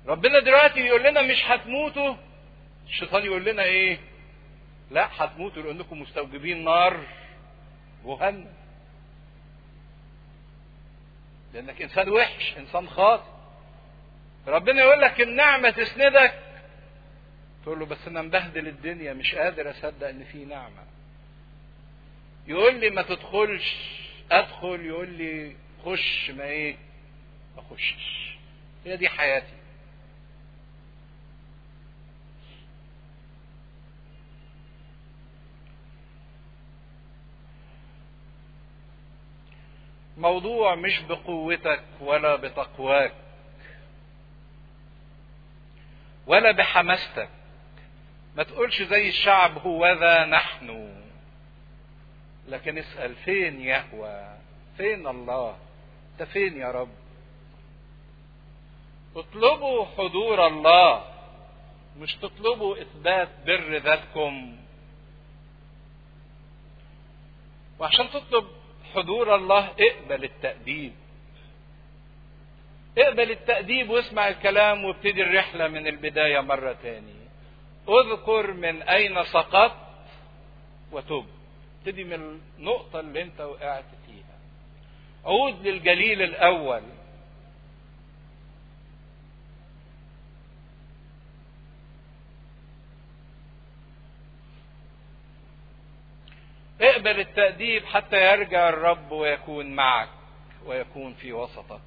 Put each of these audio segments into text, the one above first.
ربنا دلوقتي يقول لنا مش هتموتوا الشيطان يقول لنا ايه لا هتموتوا لانكم مستوجبين نار جهنم لانك انسان وحش انسان خاطئ ربنا يقول لك النعمه تسندك تقول له بس انا مبهدل الدنيا مش قادر اصدق ان في نعمه يقول لي ما تدخلش ادخل يقول لي خش ما ايه ما اخشش هي دي حياتي موضوع مش بقوتك ولا بتقواك ولا بحماستك ما تقولش زي الشعب هوذا نحن لكن اسأل فين يهوى فين الله انت فين يا رب اطلبوا حضور الله مش تطلبوا اثبات بر ذاتكم وعشان تطلب حضور الله اقبل التأديب اقبل التأديب واسمع الكلام وابتدي الرحلة من البداية مرة تاني اذكر من اين سقطت وتب ابتدي من النقطة اللي انت وقعت فيها عود للجليل الاول اقبل التأديب حتى يرجع الرب ويكون معك ويكون في وسطك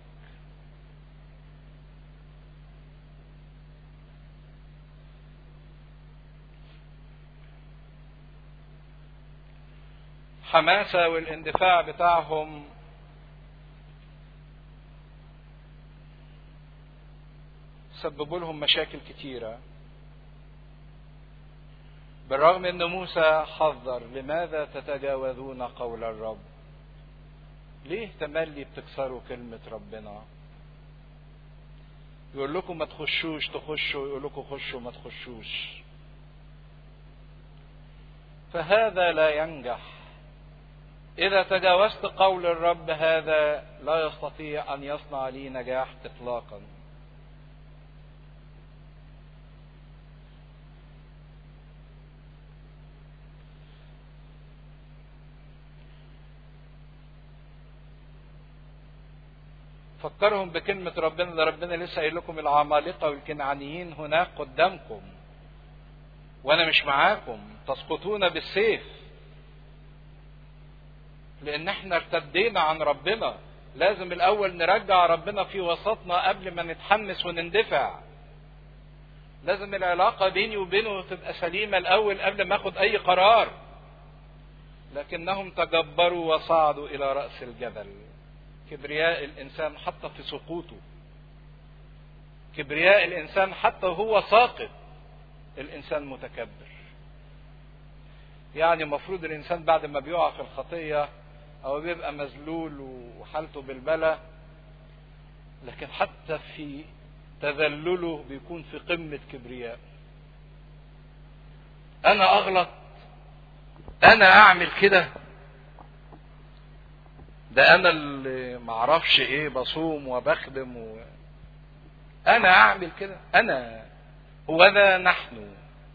حماسة والاندفاع بتاعهم سببوا لهم مشاكل كتيرة بالرغم ان موسى حذر لماذا تتجاوزون قول الرب ليه تملي بتكسروا كلمة ربنا يقول لكم ما تخشوش تخشوا يقول لكم خشوا ما تخشوش فهذا لا ينجح إذا تجاوزت قول الرب هذا لا يستطيع أن يصنع لي نجاح إطلاقا فكرهم بكلمة ربنا ده ربنا لسه قايل لكم العمالقة والكنعانيين هناك قدامكم وأنا مش معاكم تسقطون بالسيف لان احنا ارتدينا عن ربنا لازم الاول نرجع ربنا في وسطنا قبل ما نتحمس ونندفع لازم العلاقة بيني وبينه تبقى سليمة الاول قبل ما اخد اي قرار لكنهم تجبروا وصعدوا الى رأس الجبل كبرياء الانسان حتى في سقوطه كبرياء الانسان حتى وهو ساقط الانسان متكبر يعني المفروض الانسان بعد ما بيقع في الخطيه او بيبقى مذلول وحالته بالبلى لكن حتى في تذلله بيكون في قمة كبرياء انا اغلط انا اعمل كده ده انا اللي معرفش ايه بصوم وبخدم و... انا اعمل كده انا هو ذا نحن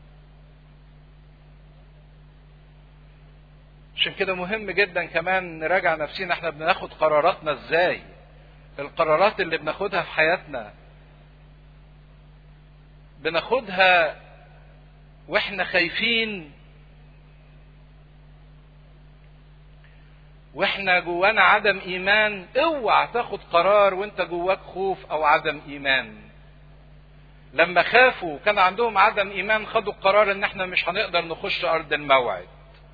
عشان كده مهم جدا كمان نراجع نفسينا احنا بناخد قراراتنا ازاي القرارات اللي بناخدها في حياتنا بناخدها واحنا خايفين واحنا جوانا عدم ايمان اوعى تاخد قرار وانت جواك خوف او عدم ايمان لما خافوا كان عندهم عدم ايمان خدوا القرار ان احنا مش هنقدر نخش ارض الموعد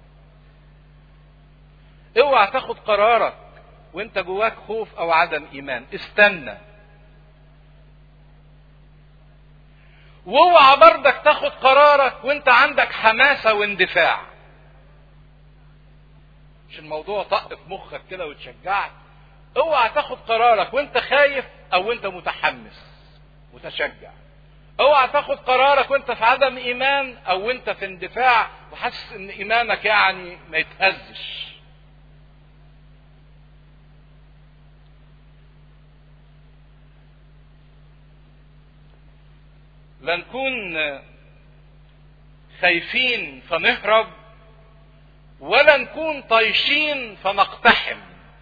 اوعى تاخد قرارك وانت جواك خوف او عدم ايمان استنى واوعى برضك تاخد قرارك وانت عندك حماسه واندفاع مش الموضوع طق في مخك كده وتشجعك اوعى تاخد قرارك وانت خايف او انت متحمس متشجع اوعى تاخد قرارك وانت في عدم ايمان او انت في اندفاع وحاسس ان ايمانك يعني ما يتهزش لا نكون خايفين فنهرب ولا نكون طايشين فنقتحم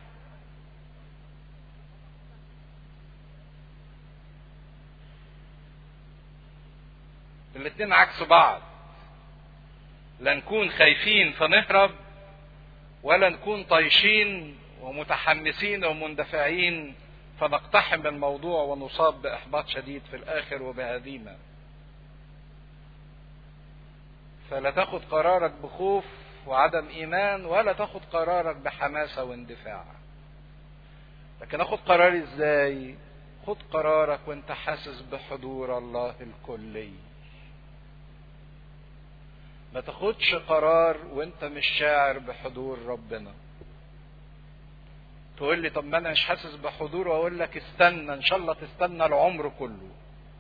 الاتنين عكس بعض لا نكون خايفين فنهرب ولا نكون طايشين ومتحمسين ومندفعين فنقتحم الموضوع ونصاب باحباط شديد في الاخر وبهزيمه فلا تاخد قرارك بخوف وعدم ايمان ولا تاخد قرارك بحماسه واندفاع لكن اخد قراري ازاي خد قرارك وانت حاسس بحضور الله الكلي ما تاخدش قرار وانت مش شاعر بحضور ربنا تقول لي طب ما انا مش حاسس بحضور واقول لك استنى ان شاء الله تستنى العمر كله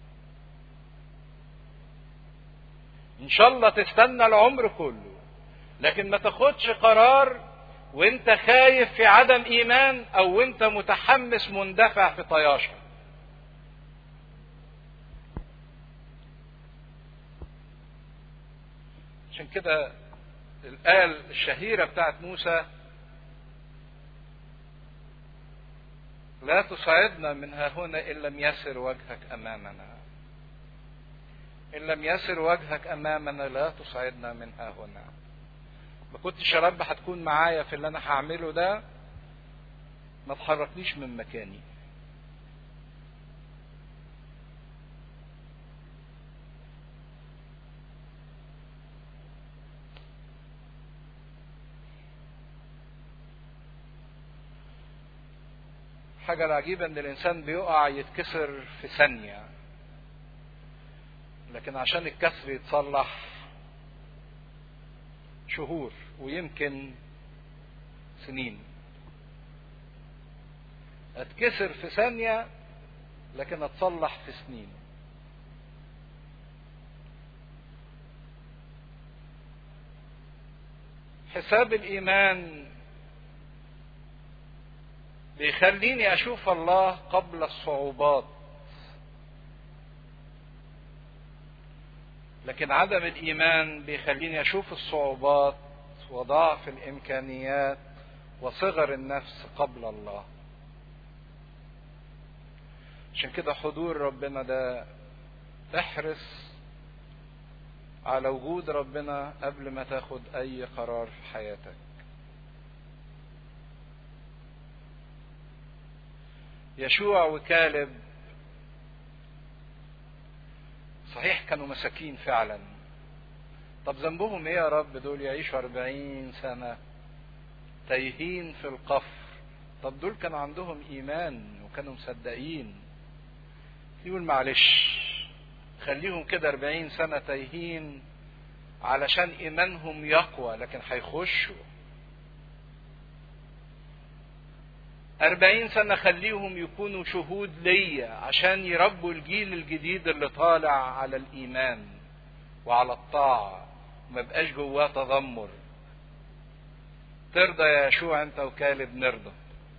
ان شاء الله تستنى العمر كله لكن ما تاخدش قرار وانت خايف في عدم ايمان او وانت متحمس مندفع في طياشه عشان كده الآية الشهيرة بتاعت موسى لا تصعدنا من ها هنا إن لم يسر وجهك أمامنا إن لم يسر وجهك أمامنا لا تصعدنا من ها هنا ما كنتش يا رب هتكون معايا في اللي أنا هعمله ده ما تحركنيش من مكاني الحاجة العجيبة ان الانسان بيقع يتكسر في ثانية لكن عشان الكسر يتصلح شهور ويمكن سنين اتكسر في ثانية لكن اتصلح في سنين حساب الايمان بيخليني اشوف الله قبل الصعوبات لكن عدم الايمان بيخليني اشوف الصعوبات وضعف الامكانيات وصغر النفس قبل الله عشان كده حضور ربنا ده احرص على وجود ربنا قبل ما تاخد اي قرار في حياتك يشوع وكالب صحيح كانوا مساكين فعلا طب ذنبهم ايه يا رب دول يعيشوا أربعين سنة تايهين في القفر طب دول كان عندهم إيمان وكانوا مصدقين يقول معلش خليهم كده أربعين سنة تايهين علشان إيمانهم يقوى لكن هيخشوا أربعين سنة خليهم يكونوا شهود ليا عشان يربوا الجيل الجديد اللي طالع على الإيمان وعلى الطاعة ما بقاش جواه تذمر ترضى يا يشوع انت وكالب نرضى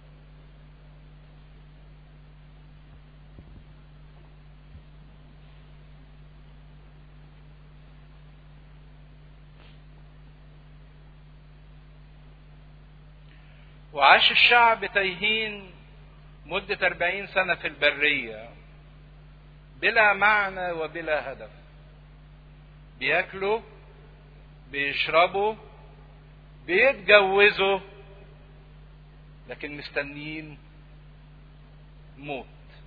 وعاش الشعب تايهين مدة أربعين سنة في البرية بلا معنى وبلا هدف بياكلوا بيشربوا بيتجوزوا لكن مستنيين موت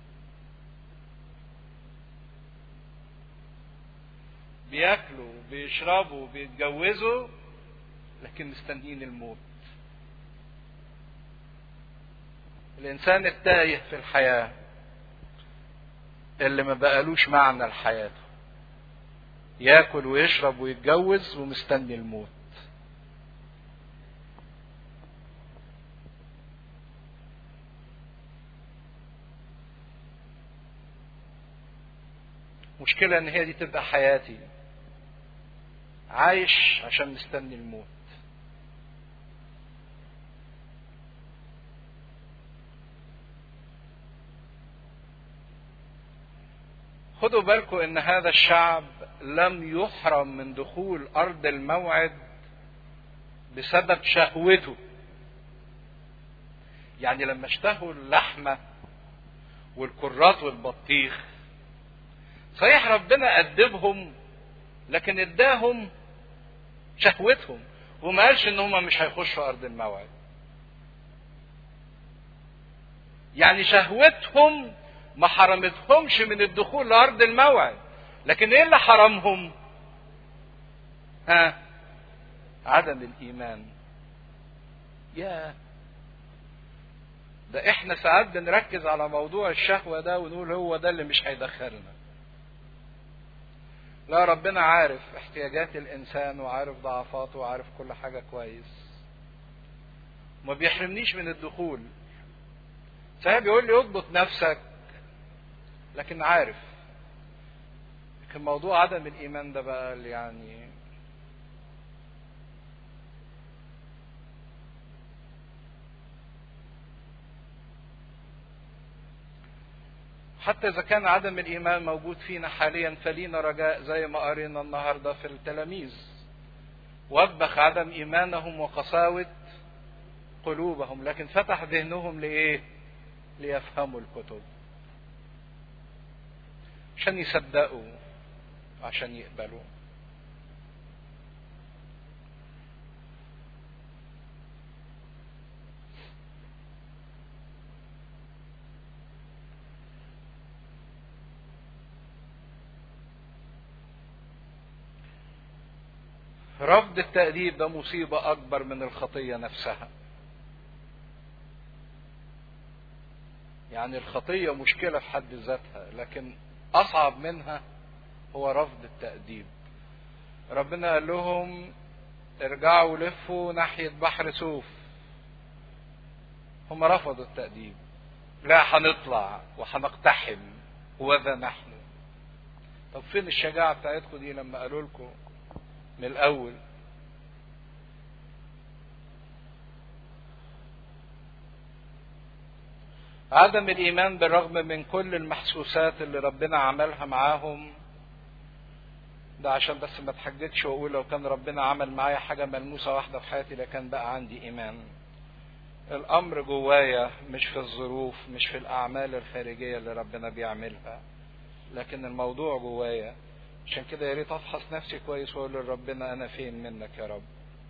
بياكلوا بيشربوا بيتجوزوا لكن مستنيين الموت الانسان التايه في الحياه اللي ما بقالوش معنى لحياته ياكل ويشرب ويتجوز ومستني الموت مشكلة ان هي دي تبقى حياتي عايش عشان مستني الموت خدوا بالكم ان هذا الشعب لم يحرم من دخول ارض الموعد بسبب شهوته يعني لما اشتهوا اللحمه والكرات والبطيخ صحيح ربنا أدبهم لكن اداهم شهوتهم وما قالش ان هم مش هيخشوا ارض الموعد يعني شهوتهم ما حرمتهمش من الدخول لارض الموعد لكن ايه اللي حرمهم ها عدم الايمان يا ده احنا ساعات بنركز على موضوع الشهوة ده ونقول هو ده اللي مش هيدخلنا لا ربنا عارف احتياجات الانسان وعارف ضعفاته وعارف كل حاجة كويس ما بيحرمنيش من الدخول صحيح بيقول لي اضبط نفسك لكن عارف لكن موضوع عدم الايمان ده بقى اللي يعني حتى إذا كان عدم الإيمان موجود فينا حاليا فلينا رجاء زي ما قرينا النهارده في التلاميذ وبخ عدم إيمانهم وقساوة قلوبهم لكن فتح ذهنهم لإيه؟ ليفهموا الكتب عشان يصدقوا عشان يقبلوا رفض التأديب ده مصيبة أكبر من الخطية نفسها. يعني الخطية مشكلة في حد ذاتها، لكن أصعب منها هو رفض التأديب. ربنا قال لهم ارجعوا لفوا ناحية بحر سوف. هم رفضوا التأديب. لا هنطلع وهنقتحم وذا نحن. طب فين الشجاعة بتاعتكم دي لما قالوا لكم من الأول عدم الإيمان بالرغم من كل المحسوسات اللي ربنا عملها معاهم ده عشان بس ما اتحججش واقول لو كان ربنا عمل معايا حاجة ملموسة واحدة في حياتي لكان بقى عندي إيمان. الأمر جوايا مش في الظروف مش في الأعمال الخارجية اللي ربنا بيعملها. لكن الموضوع جوايا عشان كده يا ريت افحص نفسي كويس واقول لربنا انا فين منك يا رب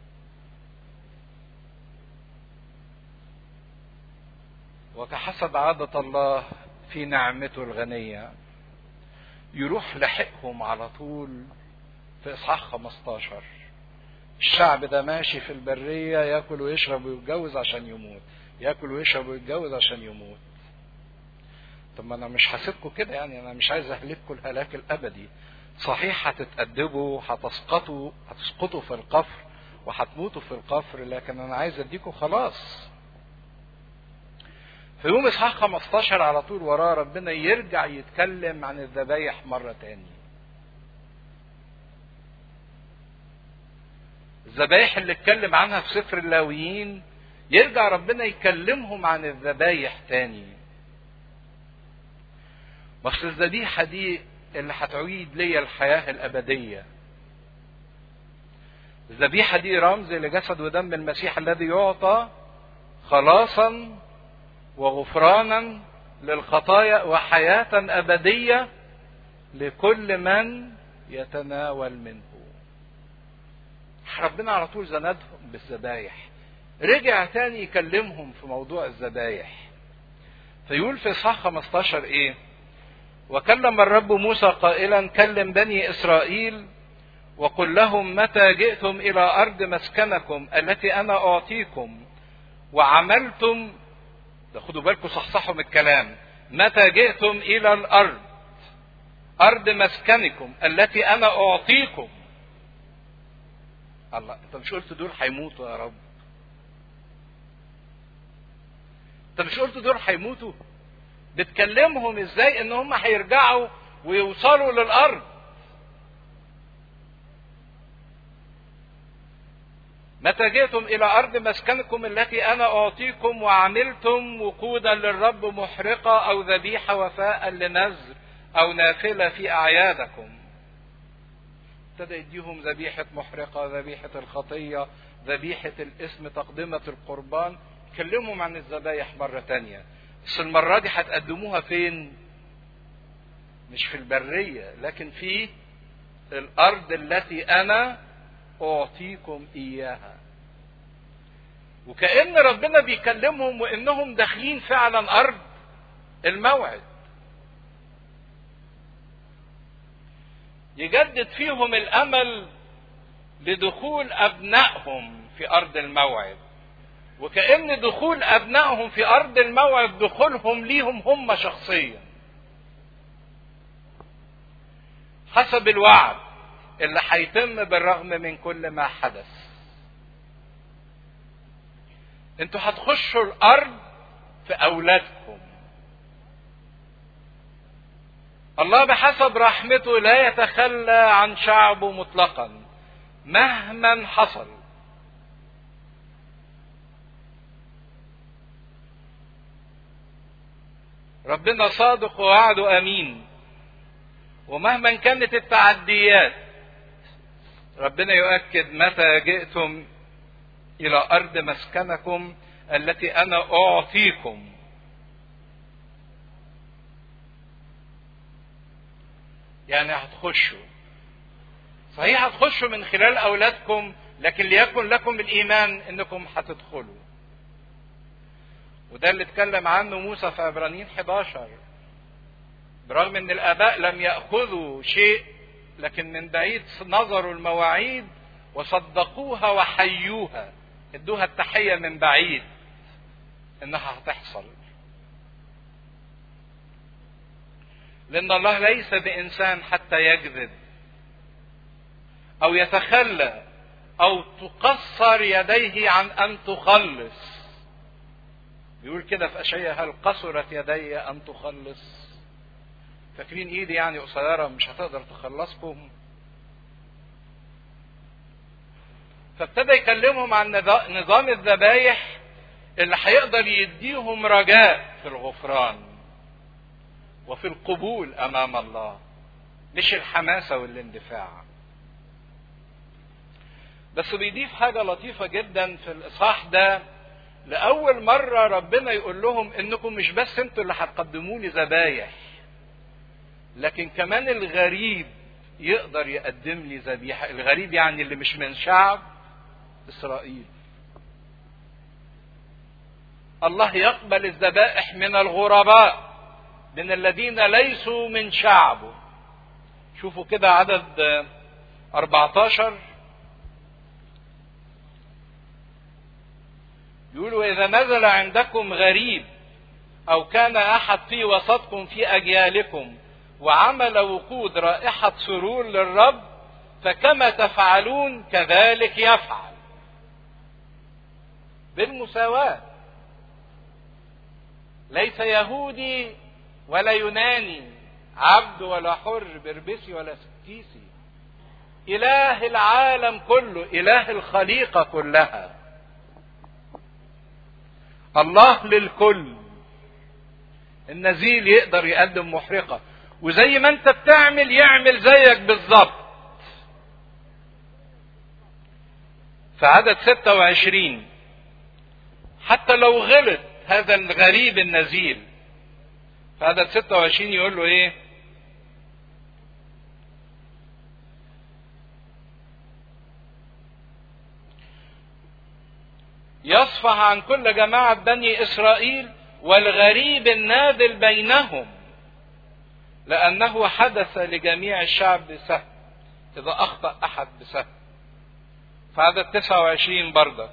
وكحسب عادة الله في نعمته الغنية يروح لحقهم على طول في إصحاح 15 الشعب ده ماشي في البرية ياكل ويشرب ويتجوز عشان يموت ياكل ويشرب ويتجوز عشان يموت طب ما انا مش هسيبكم كده يعني انا مش عايز اهلككم الهلاك الابدي صحيح هتتأدبوا هتسقطوا هتسقطوا في القفر وهتموتوا في القفر لكن انا عايز اديكم خلاص في يوم اصحاح 15 على طول وراه ربنا يرجع يتكلم عن الذبايح مرة تاني الذبايح اللي اتكلم عنها في سفر اللاويين يرجع ربنا يكلمهم عن الذبايح تاني بس الذبيحة دي اللي هتعيد ليا الحياة الأبدية الذبيحة دي رمز لجسد ودم المسيح الذي يعطى خلاصا وغفرانا للخطايا وحياة أبدية لكل من يتناول منه ربنا على طول زندهم بالذبايح رجع تاني يكلمهم في موضوع الذبايح فيقول في إصحاح 15 إيه وكلم الرب موسى قائلا كلم بني إسرائيل وقل لهم متى جئتم إلى أرض مسكنكم التي أنا أعطيكم وعملتم ده خدوا بالكم صحصحوا من الكلام متى جئتم إلى الأرض أرض مسكنكم التي أنا أعطيكم الله أنت مش قلت دول هيموتوا يا رب أنت مش قلت دول هيموتوا بتكلمهم ازاي ان هم هيرجعوا ويوصلوا للارض متى جئتم الى ارض مسكنكم التي انا اعطيكم وعملتم وقودا للرب محرقه او ذبيحه وفاء لنذر أو نافلة في أعيادكم ابتدى يديهم ذبيحة محرقة ذبيحة الخطية ذبيحة الاسم تقدمة القربان كلمهم عن الذبايح مرة تانية بس المرة دي هتقدموها فين مش في البرية لكن في الأرض التي أنا أعطيكم إياها وكأن ربنا بيكلمهم وإنهم داخلين فعلا أرض الموعد يجدد فيهم الأمل لدخول أبنائهم في أرض الموعد وكأن دخول أبنائهم في أرض الموعد دخولهم ليهم هم شخصيا حسب الوعد اللي هيتم بالرغم من كل ما حدث انتوا هتخشوا الارض في اولادكم الله بحسب رحمته لا يتخلى عن شعبه مطلقا مهما حصل ربنا صادق ووعده امين ومهما كانت التعديات ربنا يؤكد متى جئتم الى ارض مسكنكم التي انا اعطيكم يعني هتخشوا صحيح هتخشوا من خلال اولادكم لكن ليكن لكم الايمان انكم هتدخلوا وده اللي اتكلم عنه موسى في عبرانيين 11 برغم ان الاباء لم ياخذوا شيء لكن من بعيد نظروا المواعيد وصدقوها وحيوها ادوها التحيه من بعيد انها هتحصل لان الله ليس بانسان حتى يكذب او يتخلى او تقصر يديه عن ان تخلص بيقول كده في اشعياء هل قصرت يدي ان تخلص فاكرين ايدي يعني قصيره مش هتقدر تخلصكم فابتدى يكلمهم عن نظام الذبايح اللي هيقدر يديهم رجاء في الغفران وفي القبول امام الله مش الحماسه والاندفاع بس بيضيف حاجه لطيفه جدا في الاصحاح ده لاول مره ربنا يقول لهم انكم مش بس انتوا اللي هتقدموا لي ذبايح لكن كمان الغريب يقدر يقدم لي ذبيحه الغريب يعني اللي مش من شعب اسرائيل الله يقبل الذبائح من الغرباء من الذين ليسوا من شعبه شوفوا كده عدد 14 يقولوا إذا نزل عندكم غريب أو كان أحد في وسطكم في أجيالكم وعمل وقود رائحة سرور للرب فكما تفعلون كذلك يفعل بالمساواة ليس يهودي ولا يوناني عبد ولا حر بربسي ولا ستيسي إله العالم كله إله الخليقة كلها الله للكل النزيل يقدر يقدم محرقة وزي ما انت بتعمل يعمل زيك بالظبط في عدد 26 حتى لو غلط هذا الغريب النزيل في عدد 26 يقول له ايه يصفح عن كل جماعة بني إسرائيل والغريب النادل بينهم لأنه حدث لجميع الشعب بسهم إذا أخطأ أحد بسهم في عدد 29 بردك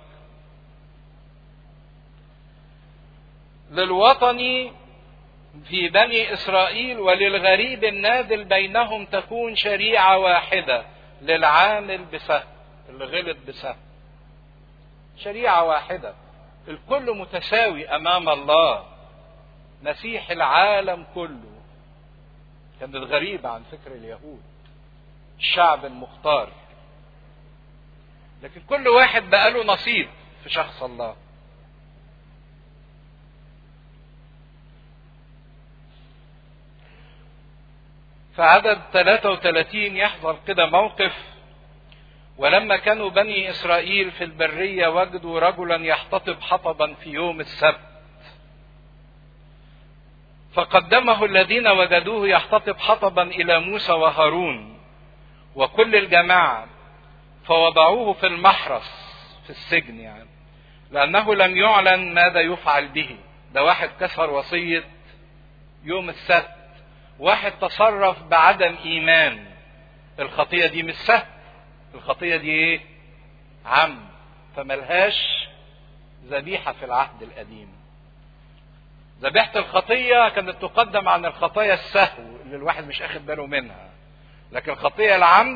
للوطني في بني إسرائيل وللغريب النادل بينهم تكون شريعة واحدة للعامل بسهم اللي غلط بسهم شريعة واحدة الكل متساوي أمام الله مسيح العالم كله كانت غريبة عن فكر اليهود الشعب المختار لكن كل واحد بقى له نصيب في شخص الله في عدد 33 يحصل كده موقف ولما كانوا بني إسرائيل في البرية وجدوا رجلا يحتطب حطبا في يوم السبت فقدمه الذين وجدوه يحتطب حطبا إلى موسى وهارون وكل الجماعة فوضعوه في المحرس في السجن يعني لأنه لم يعلن ماذا يفعل به ده واحد كسر وصية يوم السبت واحد تصرف بعدم إيمان الخطية دي مش سهل الخطية دي ايه عم فملهاش ذبيحة في العهد القديم ذبيحة الخطية كانت تقدم عن الخطايا السهو اللي الواحد مش اخد باله منها لكن الخطية العمد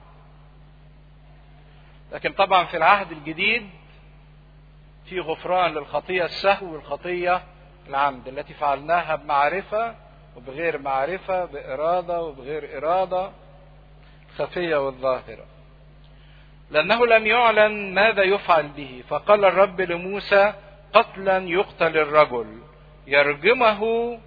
لكن طبعا في العهد الجديد في غفران للخطية السهو والخطية العمد التي فعلناها بمعرفة وبغير معرفة بإرادة وبغير إرادة الخفية والظاهرة لأنه لم يعلن ماذا يفعل به فقال الرب لموسى قتلا يقتل الرجل يرجمه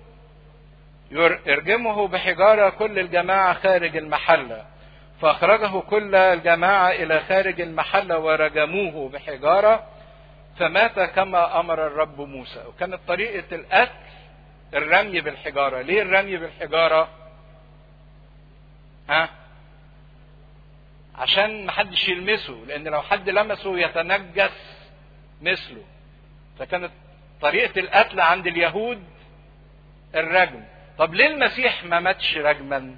يرجمه بحجارة كل الجماعة خارج المحلة فأخرجه كل الجماعة إلى خارج المحلة ورجموه بحجارة فمات كما أمر الرب موسى وكانت طريقة القتل الرمي بالحجارة ليه الرمي بالحجارة ها عشان محدش يلمسه لان لو حد لمسه يتنجس مثله فكانت طريقة القتل عند اليهود الرجم طب ليه المسيح ما ماتش رجما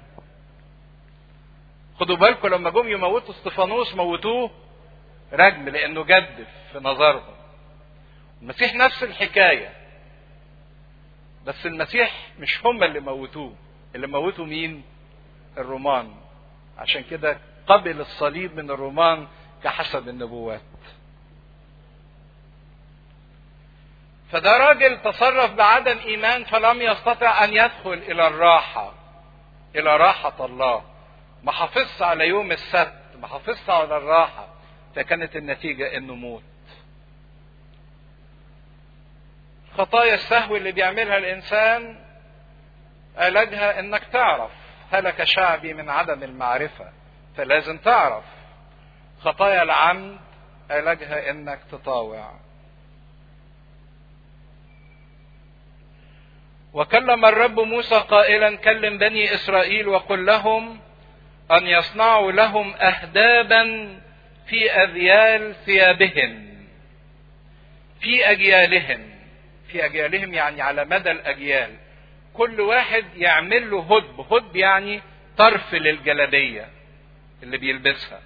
خدوا بالكم لما جم يموتوا استفانوس موتوه رجم لانه جدف في نظرهم المسيح نفس الحكاية بس المسيح مش هم اللي موتوه اللي موتوا مين الرومان عشان كده قبل الصليب من الرومان كحسب النبوات فده راجل تصرف بعدم ايمان فلم يستطع ان يدخل الى الراحه الى راحه الله ما حافظش على يوم السبت ما حافظش على الراحه فكانت النتيجه انه موت خطايا السهو اللي بيعملها الانسان علاجها انك تعرف هلك شعبي من عدم المعرفه فلازم تعرف خطايا العمد علاجها انك تطاوع وكلم الرب موسى قائلا كلم بني اسرائيل وقل لهم ان يصنعوا لهم اهدابا في اذيال ثيابهم في اجيالهم في اجيالهم يعني على مدى الاجيال كل واحد يعمل له هدب هدب يعني طرف للجلبيه اللي بيلبسها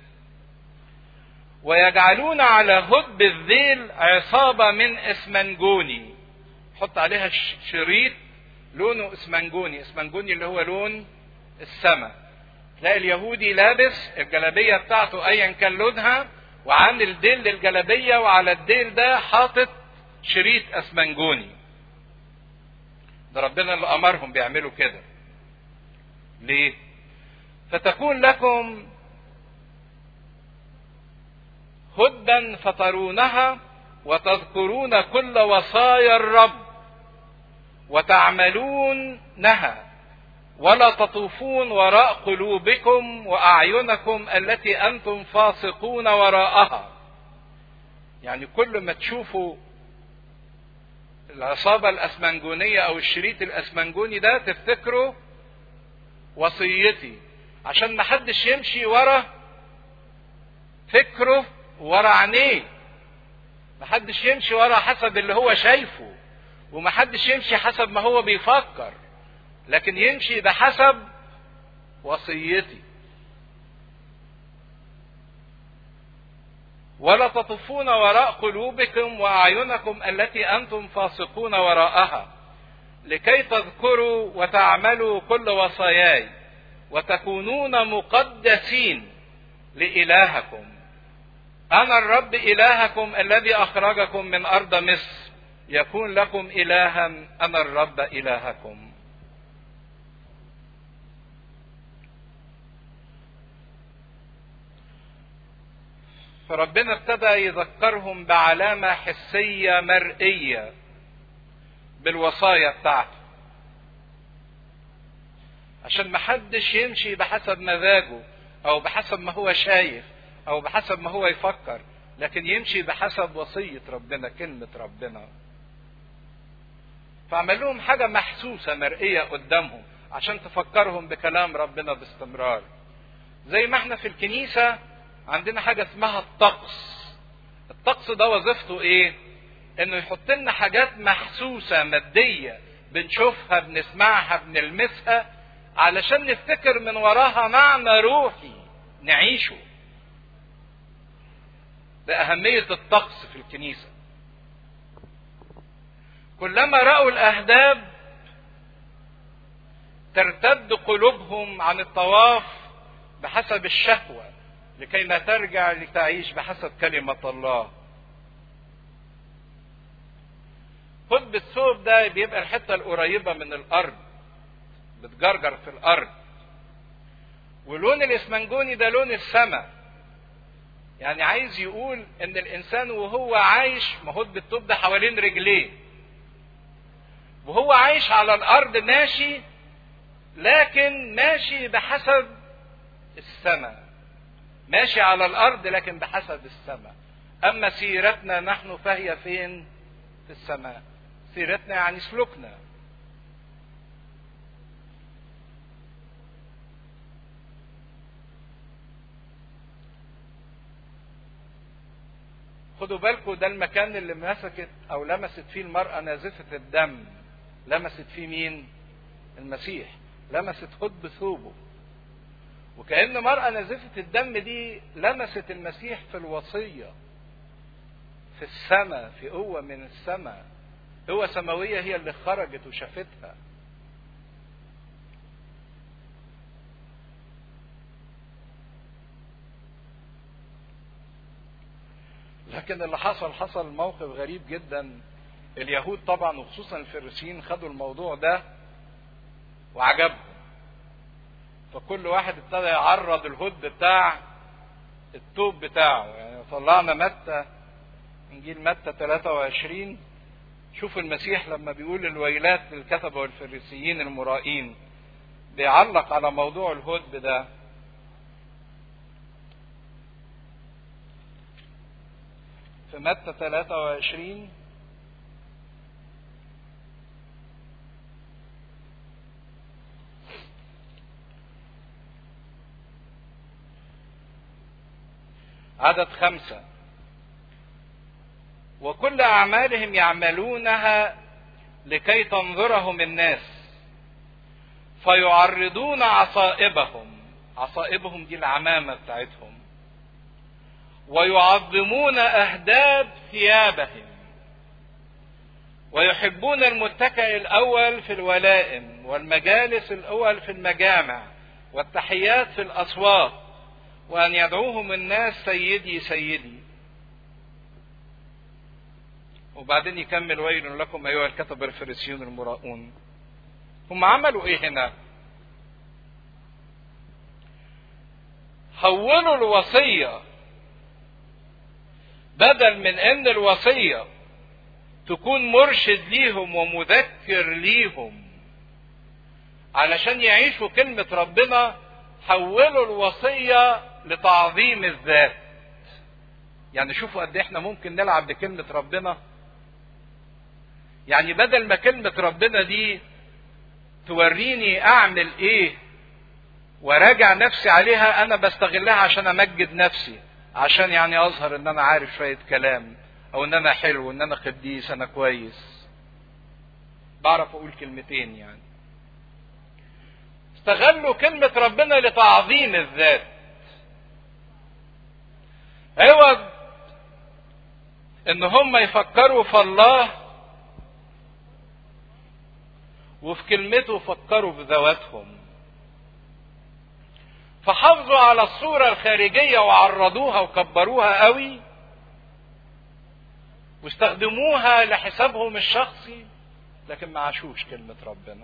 ويجعلون على هدب الذيل عصابة من اسمنجوني حط عليها شريط لونه اسمنجوني اسمنجوني اللي هو لون السماء تلاقي اليهودي لابس الجلابية بتاعته ايا كان لونها وعامل ديل للجلابية وعلى الديل ده حاطط شريط اسمنجوني ده ربنا اللي امرهم بيعملوا كده ليه فتكون لكم هدبا فترونها وتذكرون كل وصايا الرب وتعملونها ولا تطوفون وراء قلوبكم واعينكم التي انتم فاسقون وراءها يعني كل ما تشوفوا العصابة الأسمنجونية أو الشريط الأسمنجوني ده تفتكروا وصيتي عشان ما حدش يمشي ورا فكره ورا عينيه محدش يمشي ورا حسب اللي هو شايفه ومحدش يمشي حسب ما هو بيفكر لكن يمشي بحسب وصيتي ولا تطفون وراء قلوبكم واعينكم التي انتم فاسقون وراءها لكي تذكروا وتعملوا كل وصاياي وتكونون مقدسين لالهكم انا الرب الهكم الذي اخرجكم من ارض مصر يكون لكم الها انا الرب الهكم فربنا ابتدى يذكرهم بعلامة حسية مرئية بالوصايا بتاعته عشان محدش يمشي بحسب مزاجه او بحسب ما هو شايف او بحسب ما هو يفكر لكن يمشي بحسب وصية ربنا كلمة ربنا فعمل لهم حاجة محسوسة مرئية قدامهم عشان تفكرهم بكلام ربنا باستمرار زي ما احنا في الكنيسة عندنا حاجة اسمها الطقس الطقس ده وظيفته ايه انه يحط لنا حاجات محسوسة مادية بنشوفها بنسمعها بنلمسها علشان نفتكر من وراها معنى روحي نعيشه بأهمية الطقس في الكنيسة كلما رأوا الأهداب ترتد قلوبهم عن الطواف بحسب الشهوة لكي ما ترجع لتعيش بحسب كلمة الله قطب الثوب ده بيبقى الحتة القريبة من الأرض بتجرجر في الأرض ولون الإسمنجوني ده لون السماء يعني عايز يقول ان الانسان وهو عايش ما هو الثوب ده حوالين رجليه وهو عايش على الارض ماشي لكن ماشي بحسب السماء ماشي على الارض لكن بحسب السماء اما سيرتنا نحن فهي فين في السماء سيرتنا يعني سلوكنا خدوا بالكم ده المكان اللي مسكت او لمست فيه المرأة نازفة الدم لمست فيه مين المسيح لمست خد ثوبه وكأن مرأة نازفة الدم دي لمست المسيح في الوصية في السماء في قوة من السماء قوة سماوية هي اللي خرجت وشافتها لكن اللي حصل حصل موقف غريب جدا اليهود طبعا وخصوصا الفريسيين خدوا الموضوع ده وعجبهم فكل واحد ابتدى يعرض الهد بتاع التوب بتاعه يعني طلعنا متى انجيل متى 23 شوف المسيح لما بيقول الويلات للكتبة والفريسيين المرائين بيعلق على موضوع الهد ده في متى 23 عدد خمسة وكل أعمالهم يعملونها لكي تنظرهم الناس فيعرضون عصائبهم عصائبهم دي العمامة بتاعتهم ويعظمون أهداب ثيابهم ويحبون المتكئ الأول في الولائم والمجالس الأول في المجامع والتحيات في الأسواق وأن يدعوهم الناس سيدي سيدي وبعدين يكمل ويل لكم أيها الكتب الفريسيون المراؤون هم عملوا إيه هنا حولوا الوصية بدل من ان الوصية تكون مرشد ليهم ومذكر ليهم علشان يعيشوا كلمة ربنا حولوا الوصية لتعظيم الذات يعني شوفوا قد احنا ممكن نلعب بكلمة ربنا يعني بدل ما كلمة ربنا دي توريني اعمل ايه وراجع نفسي عليها انا بستغلها عشان امجد نفسي عشان يعني اظهر ان انا عارف شوية كلام او ان انا حلو ان انا قديس انا كويس بعرف اقول كلمتين يعني استغلوا كلمة ربنا لتعظيم الذات عوض ان هم يفكروا في الله وفي كلمته فكروا بذواتهم فحافظوا على الصورة الخارجية وعرضوها وكبروها قوي واستخدموها لحسابهم الشخصي لكن ما عاشوش كلمة ربنا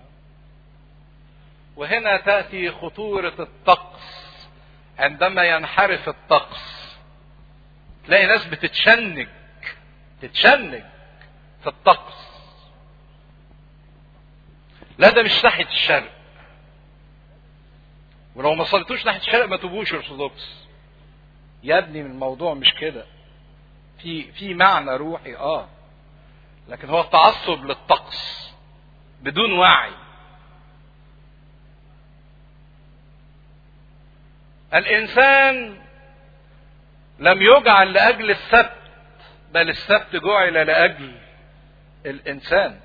وهنا تأتي خطورة الطقس عندما ينحرف الطقس تلاقي ناس بتتشنج تتشنج في الطقس لا ده مش ناحية الشرق ولو ما صليتوش ناحيه الشرق ما تبقوش ارثوذكس يا ابني الموضوع مش كده في في معنى روحي اه لكن هو التعصب للطقس بدون وعي الانسان لم يجعل لاجل السبت بل السبت جعل لاجل الانسان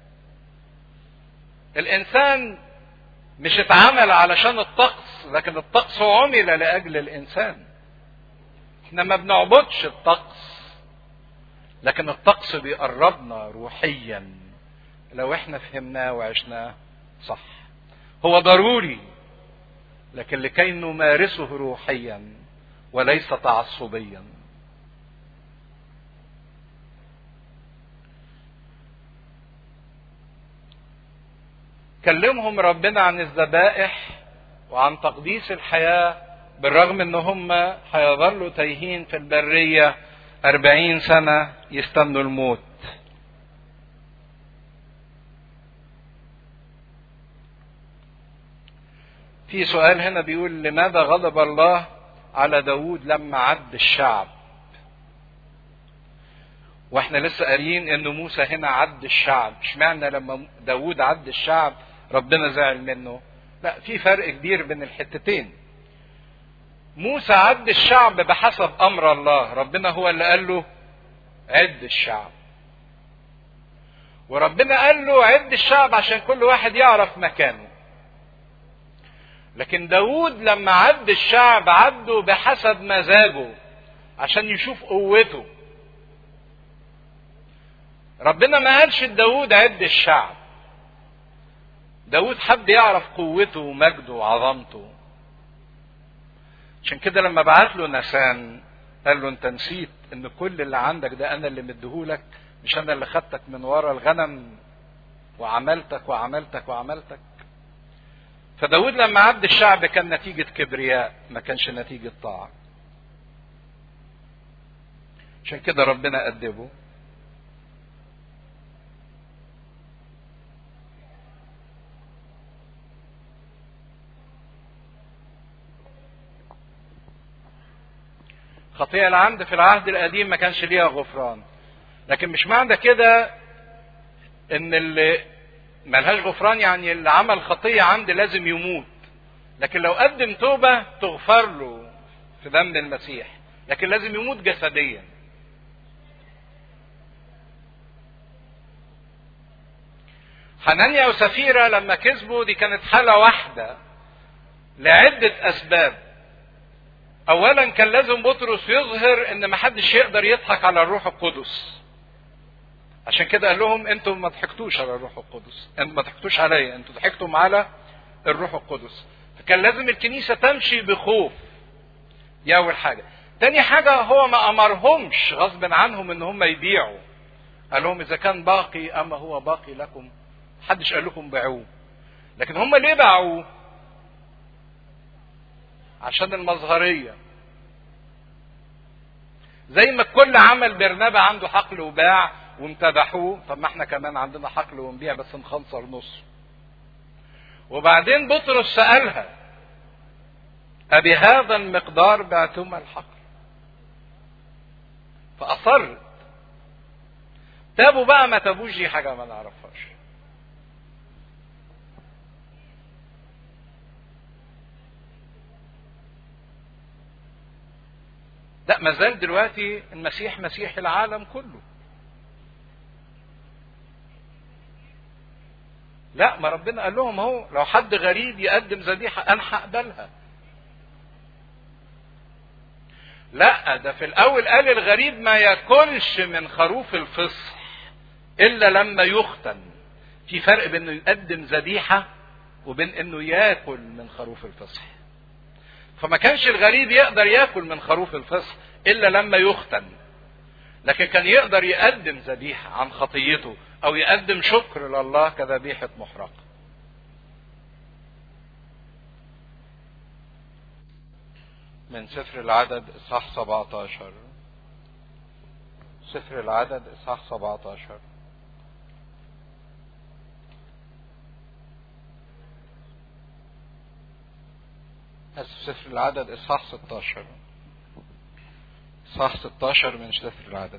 الانسان مش اتعمل علشان الطقس لكن الطقس عمل لاجل الانسان احنا ما بنعبدش الطقس لكن الطقس بيقربنا روحيا لو احنا فهمناه وعشناه صح هو ضروري لكن لكي نمارسه روحيا وليس تعصبيا كلمهم ربنا عن الذبائح وعن تقديس الحياة بالرغم ان هم هيظلوا تايهين في البرية أربعين سنة يستنوا الموت في سؤال هنا بيقول لماذا غضب الله على داود لما عد الشعب واحنا لسه قاريين ان موسى هنا عد الشعب اشمعنى لما داود عد الشعب ربنا زعل منه لا في فرق كبير بين الحتتين موسى عد الشعب بحسب امر الله ربنا هو اللي قال له عد الشعب وربنا قال له عد الشعب عشان كل واحد يعرف مكانه لكن داود لما عد الشعب عده بحسب مزاجه عشان يشوف قوته ربنا ما قالش لداود عد الشعب داود حب يعرف قوته ومجده وعظمته عشان كده لما بعت له نسان قال له انت نسيت ان كل اللي عندك ده انا اللي مديهولك مش انا اللي خدتك من ورا الغنم وعملتك وعملتك وعملتك فداود لما عد الشعب كان نتيجة كبرياء ما كانش نتيجة طاعة عشان كده ربنا أدبه خطيئة العمد في العهد القديم ما كانش ليها غفران لكن مش معنى كده ان اللي ملهاش غفران يعني اللي عمل خطية عمد لازم يموت لكن لو قدم توبة تغفر له في دم المسيح لكن لازم يموت جسديا حنانيا وسفيرة لما كسبوا دي كانت حالة واحدة لعدة أسباب اولا كان لازم بطرس يظهر ان محدش يقدر يضحك على الروح القدس عشان كده قال لهم انتوا ما ضحكتوش على الروح القدس انتوا ما ضحكتوش عليا انتوا ضحكتم على الروح القدس فكان لازم الكنيسه تمشي بخوف دي اول حاجه تاني حاجه هو ما امرهمش غصب عنهم ان هم يبيعوا قال لهم اذا كان باقي اما هو باقي لكم محدش قال لكم بيعوه لكن هم ليه باعوه عشان المظهرية زي ما كل عمل برنابا عنده حقل وباع وامتدحوه طب ما احنا كمان عندنا حقل ونبيع بس نخنصر نص وبعدين بطرس سألها أبهذا المقدار بعتما الحقل فأصرت تابوا بقى ما تابوش دي حاجة ما نعرفهاش لا ما زال دلوقتي المسيح مسيح العالم كله لا ما ربنا قال لهم اهو لو حد غريب يقدم ذبيحه انا هقبلها لا ده في الاول قال الغريب ما ياكلش من خروف الفصح الا لما يختن في فرق بين انه يقدم ذبيحه وبين انه ياكل من خروف الفصح فما كانش الغريب يقدر ياكل من خروف الفصح الا لما يختن لكن كان يقدر يقدم ذبيحه عن خطيته او يقدم شكر لله كذبيحه محرقه من سفر العدد اصحاح 17 سفر العدد اصحاح 17 أسف سفر العدد إصحاح 16 إصحاح 16 من سفر العدد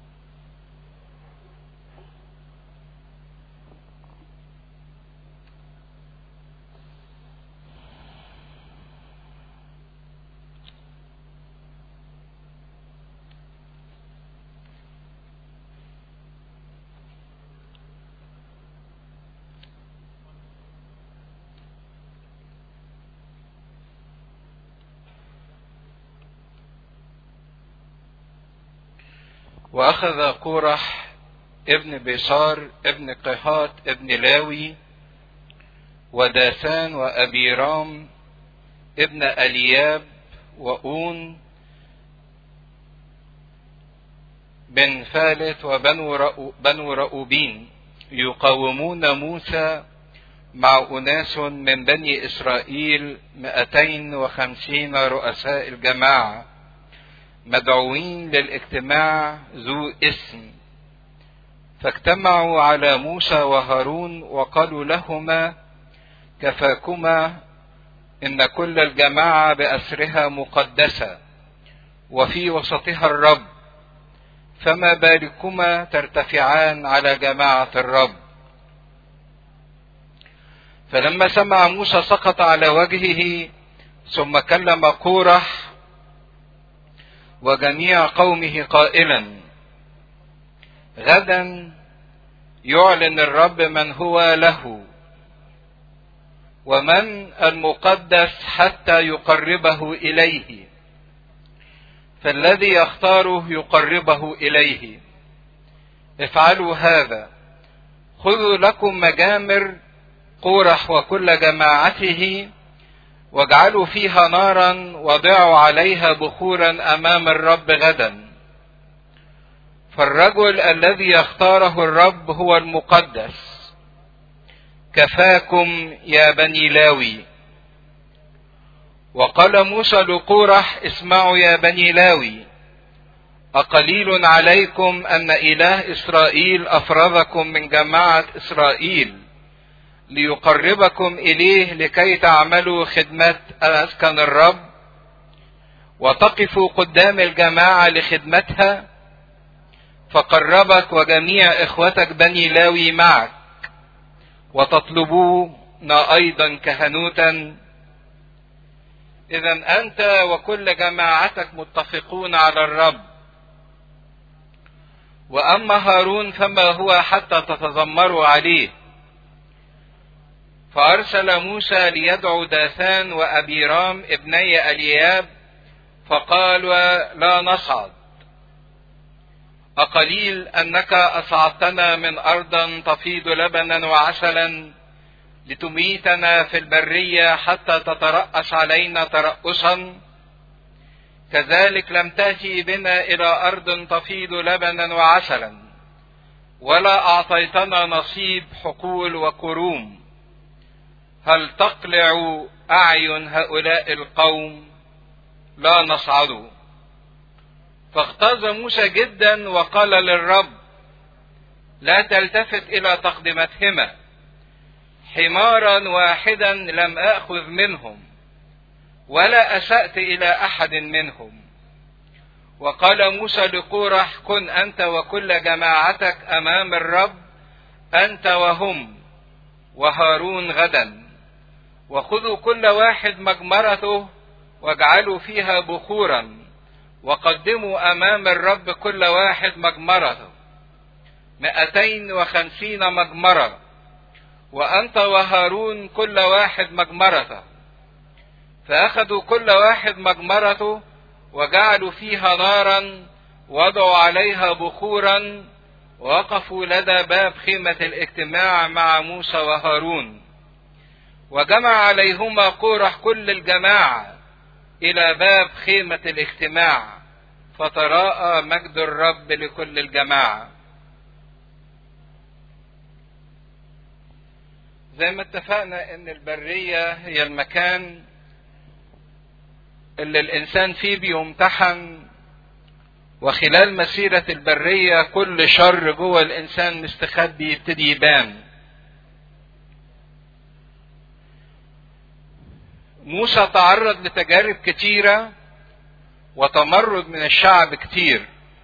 وأخذ قورح ابن بيصار ابن قهات ابن لاوي وداثان وأبيرام ابن ألياب وأون بن فالت وبنو رأو بنو رؤوبين يقاومون موسى مع أناس من بني إسرائيل مئتين وخمسين رؤساء الجماعة مدعوين للاجتماع ذو اسم فاجتمعوا على موسى وهارون وقالوا لهما كفاكما ان كل الجماعه باسرها مقدسه وفي وسطها الرب فما بالكما ترتفعان على جماعه الرب فلما سمع موسى سقط على وجهه ثم كلم قورح وجميع قومه قائلا غدا يعلن الرب من هو له ومن المقدس حتى يقربه اليه فالذي يختاره يقربه اليه افعلوا هذا خذوا لكم مجامر قورح وكل جماعته واجعلوا فيها نارا وضعوا عليها بخورا امام الرب غدا فالرجل الذي يختاره الرب هو المقدس كفاكم يا بني لاوي وقال موسى لقورح اسمعوا يا بني لاوي أقليل عليكم أن إله إسرائيل أفرضكم من جماعة إسرائيل ليقربكم إليه لكي تعملوا خدمة أسكن الرب وتقفوا قدام الجماعة لخدمتها فقربك وجميع إخوتك بني لاوي معك وتطلبون أيضا كهنوتا إذا أنت وكل جماعتك متفقون على الرب وأما هارون فما هو حتى تتذمروا عليه فأرسل موسى ليدعو داثان وأبيرام ابني ألياب فقال لا نصعد أقليل أنك أصعدتنا من أرض تفيض لبنا وعسلا لتميتنا في البرية حتى تترأس علينا ترأسا كذلك لم تأتي بنا إلى أرض تفيض لبنا وعسلا ولا أعطيتنا نصيب حقول وكروم هل تقلع أعين هؤلاء القوم لا نصعد فاغتاظ موسى جدا وقال للرب لا تلتفت إلى تقدمتهما حمارا واحدا لم آخذ منهم ولا أسأت إلى أحد منهم وقال موسى لقورح كن أنت وكل جماعتك أمام الرب أنت وهم وهارون غدا وخذوا كل واحد مجمرته واجعلوا فيها بخورا وقدموا أمام الرب كل واحد مجمرته مئتين وخمسين مجمرة وأنت وهارون كل واحد مجمرته فأخذوا كل واحد مجمرته وجعلوا فيها نارا وضعوا عليها بخورا ووقفوا لدى باب خيمة الاجتماع مع موسى وهارون وجمع عليهما قورح كل الجماعة إلى باب خيمة الاجتماع فتراءى مجد الرب لكل الجماعة زي ما اتفقنا ان البرية هي المكان اللي الانسان فيه بيمتحن وخلال مسيرة البرية كل شر جوه الانسان مستخبي يبتدي يبان موسى تعرض لتجارب كتيرة وتمرد من الشعب كتير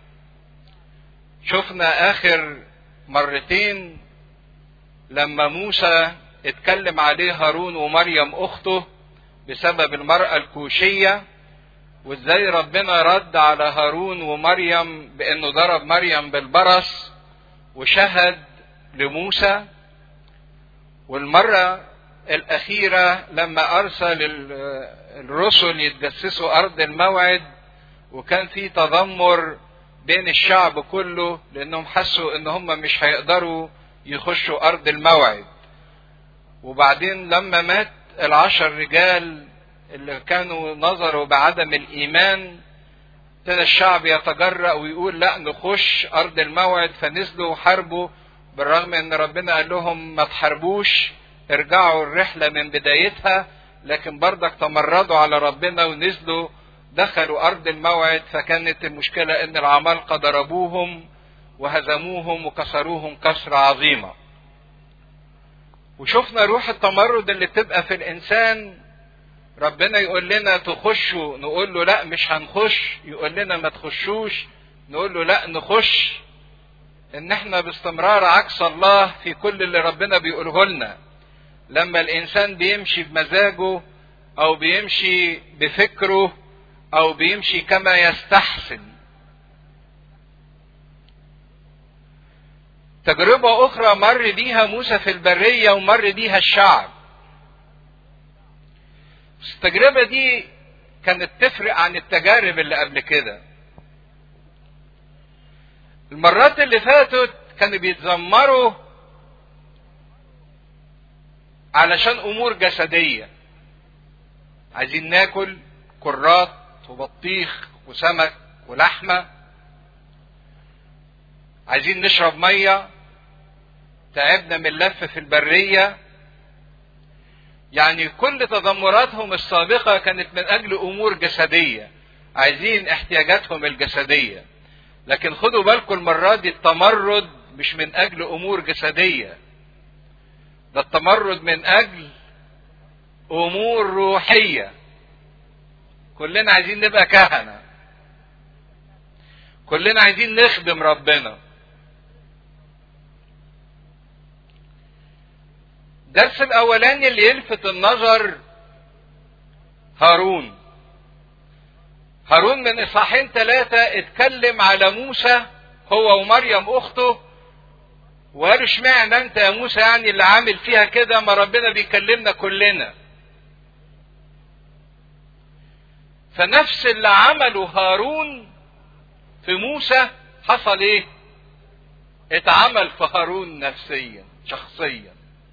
شفنا اخر مرتين لما موسى اتكلم عليه هارون ومريم اخته بسبب المرأة الكوشية وازاي ربنا رد على هارون ومريم بانه ضرب مريم بالبرص وشهد لموسى والمرة الأخيرة لما أرسل الرسل يتجسسوا أرض الموعد وكان في تذمر بين الشعب كله لأنهم حسوا إن هم مش هيقدروا يخشوا أرض الموعد وبعدين لما مات العشر رجال اللي كانوا نظروا بعدم الإيمان ابتدى الشعب يتجرأ ويقول لا نخش أرض الموعد فنزلوا وحاربوا بالرغم ان ربنا قال لهم ما تحاربوش ارجعوا الرحلة من بدايتها لكن برضك تمردوا على ربنا ونزلوا دخلوا أرض الموعد فكانت المشكلة إن العمالقة ضربوهم وهزموهم وكسروهم كسرة عظيمة. وشفنا روح التمرد اللي بتبقى في الإنسان ربنا يقول لنا تخشوا نقول له لا مش هنخش يقول لنا ما تخشوش نقول له لا نخش ان احنا باستمرار عكس الله في كل اللي ربنا بيقوله لنا لما الانسان بيمشي بمزاجه او بيمشي بفكره او بيمشي كما يستحسن تجربة اخرى مر بيها موسى في البرية ومر بيها الشعب بس التجربة دي كانت تفرق عن التجارب اللي قبل كده المرات اللي فاتت كانوا بيتذمروا علشان امور جسديه عايزين ناكل كرات وبطيخ وسمك ولحمه عايزين نشرب ميه تعبنا من اللف في البريه يعني كل تذمراتهم السابقه كانت من اجل امور جسديه عايزين احتياجاتهم الجسديه لكن خدوا بالكم المرة دي التمرد مش من أجل أمور جسدية ده التمرد من أجل أمور روحية كلنا عايزين نبقى كهنة كلنا عايزين نخدم ربنا الدرس الأولاني اللي يلفت النظر هارون هارون من اصحاحين ثلاثة اتكلم على موسى هو ومريم اخته وقال اشمعنى انت يا موسى يعني اللي عامل فيها كده ما ربنا بيكلمنا كلنا فنفس اللي عمله هارون في موسى حصل ايه اتعمل في هارون نفسيا شخصيا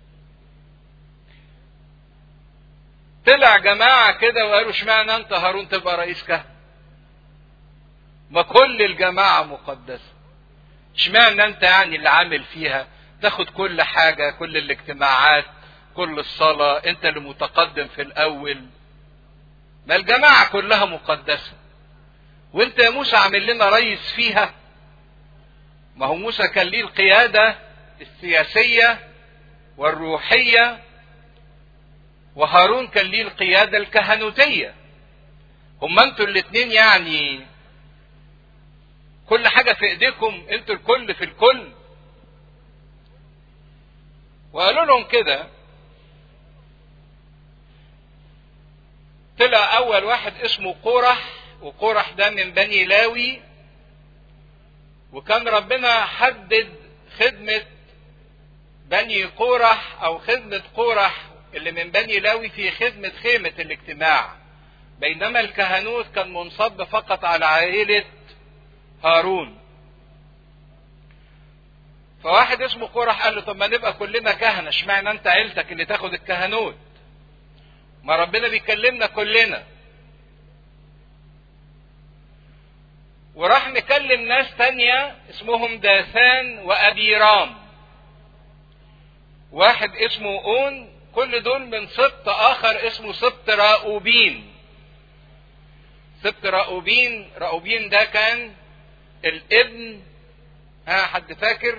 طلع جماعة كده وقالوا اشمعنى انت هارون تبقى رئيس كهنة ما كل الجماعة مقدسة اشمعنى انت يعني اللي عامل فيها تاخد كل حاجة كل الاجتماعات كل الصلاة انت اللي متقدم في الاول ما الجماعة كلها مقدسة وانت يا موسى عامل لنا رئيس فيها ما هو موسى كان ليه القيادة السياسية والروحية وهارون كان ليه القيادة الكهنوتية هما انتوا الاتنين يعني كل حاجة في ايديكم انتوا الكل في الكل وقالوا لهم كده طلع اول واحد اسمه قورح وقورح ده من بني لاوي وكان ربنا حدد خدمة بني قورح او خدمة قورح اللي من بني لاوي في خدمة خيمة الاجتماع بينما الكهنوت كان منصب فقط على عائلة هارون فواحد اسمه قرح قال له طب ما نبقى كلنا كهنة اشمعنى انت عيلتك اللي تاخد الكهنوت ما ربنا بيكلمنا كلنا وراح نكلم ناس تانية اسمهم داثان وأبيرام واحد اسمه أون كل دول من سبط آخر اسمه سبط راؤوبين سبط راؤوبين راؤوبين ده كان الابن ها حد فاكر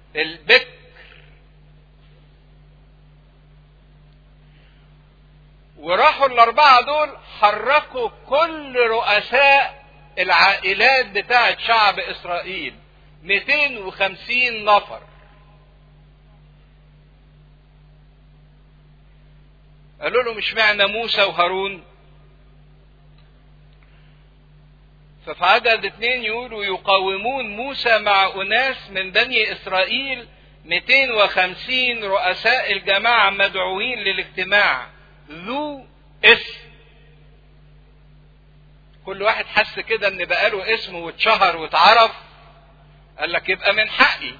البكر وراحوا الأربعة دول حركوا كل رؤساء العائلات بتاعة شعب إسرائيل 250 نفر قالوا له مش معنى موسى وهارون ففي عدد اتنين يقولوا يقاومون موسى مع أناس من بني إسرائيل 250 رؤساء الجماعة مدعوين للاجتماع ذو اسم كل واحد حس كده ان بقاله اسم واتشهر واتعرف قال لك يبقى من حقي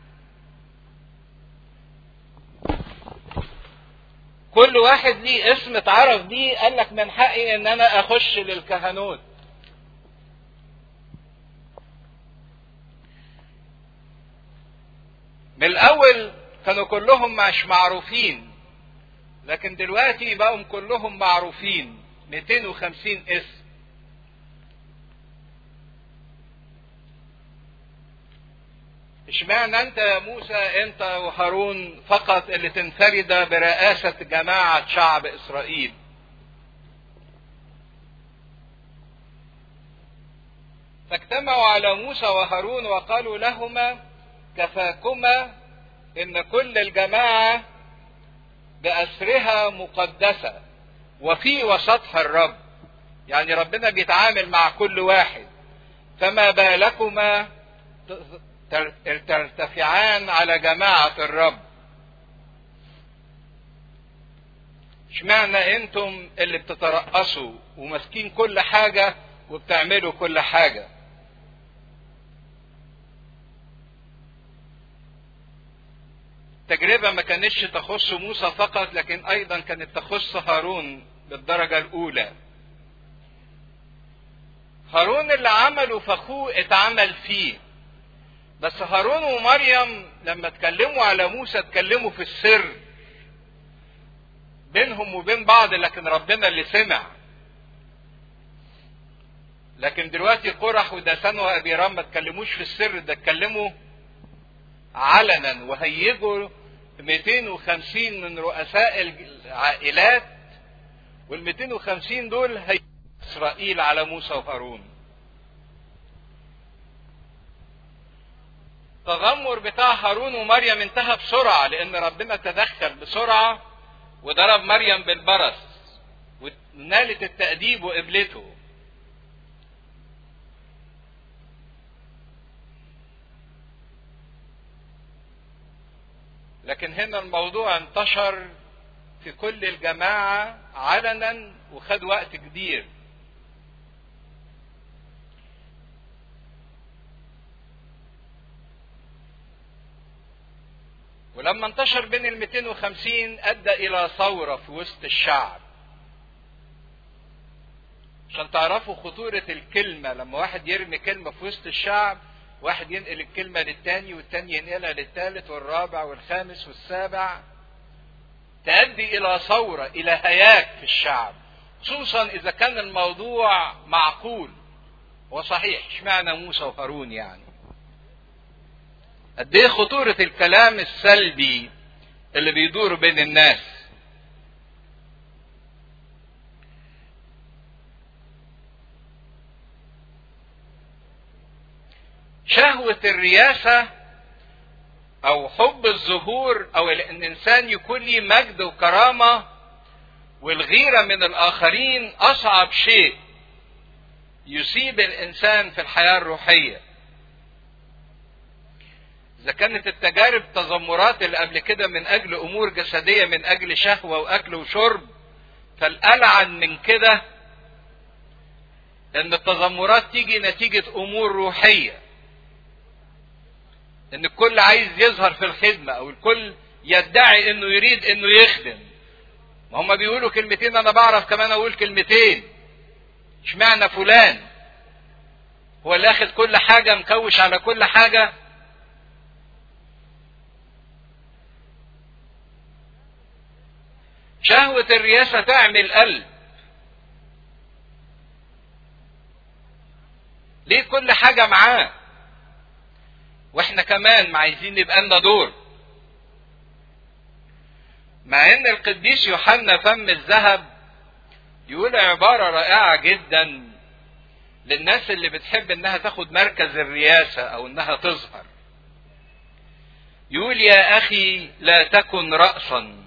كل واحد ليه اسم اتعرف بيه قال لك من حقي ان انا اخش للكهنوت من الاول كانوا كلهم مش معروفين لكن دلوقتي بقوا كلهم معروفين 250 اسم اشمعنى انت يا موسى انت وهارون فقط اللي تنفرد برئاسة جماعة شعب اسرائيل فاجتمعوا على موسى وهارون وقالوا لهما كفاكما ان كل الجماعة بأسرها مقدسة وفي وسطها الرب يعني ربنا بيتعامل مع كل واحد فما بالكما ترتفعان على جماعة الرب اشمعنى انتم اللي بتترقصوا وماسكين كل حاجة وبتعملوا كل حاجة التجربة ما كانتش تخص موسى فقط لكن ايضا كانت تخص هارون بالدرجة الاولى هارون اللي عمله فاخوه اتعمل فيه بس هارون ومريم لما اتكلموا على موسى اتكلموا في السر بينهم وبين بعض لكن ربنا اللي سمع لكن دلوقتي قرح ودسان وابيرام ما اتكلموش في السر ده اتكلموا علنا وهيجوا 250 من رؤساء العائلات وال 250 دول هي اسرائيل على موسى وهارون التذمر بتاع هارون ومريم انتهى بسرعة لأن ربنا تدخل بسرعة وضرب مريم بالبرص ونالت التأديب وقبلته لكن هنا الموضوع انتشر في كل الجماعة علنا وخد وقت كبير ولما انتشر بين ال 250 ادى الى ثوره في وسط الشعب عشان تعرفوا خطورة الكلمة لما واحد يرمي كلمة في وسط الشعب واحد ينقل الكلمة للتاني والتاني ينقلها للتالت والرابع والخامس والسابع تؤدي إلى ثورة إلى هياج في الشعب خصوصا إذا كان الموضوع معقول وصحيح اشمعنى موسى وهارون يعني قد ايه خطورة الكلام السلبي اللي بيدور بين الناس شهوة الرياسة او حب الظهور او ان الانسان يكون ليه مجد وكرامة والغيرة من الاخرين اصعب شيء يصيب الانسان في الحياة الروحية اذا كانت التجارب تذمرات اللي قبل كده من اجل امور جسديه من اجل شهوه واكل وشرب فالالعن من كده ان التذمرات تيجي نتيجه امور روحيه ان الكل عايز يظهر في الخدمه او الكل يدعي انه يريد انه يخدم ما هم بيقولوا كلمتين انا بعرف كمان اقول كلمتين اشمعنى فلان هو اللي اخد كل حاجه مكوش على كل حاجه شهوة الرياسة تعمل قلب ليه كل حاجة معاه واحنا كمان عايزين يبقى لنا دور مع ان القديس يوحنا فم الذهب يقول عبارة رائعة جدا للناس اللي بتحب انها تاخد مركز الرياسة او انها تظهر يقول يا اخي لا تكن رأسا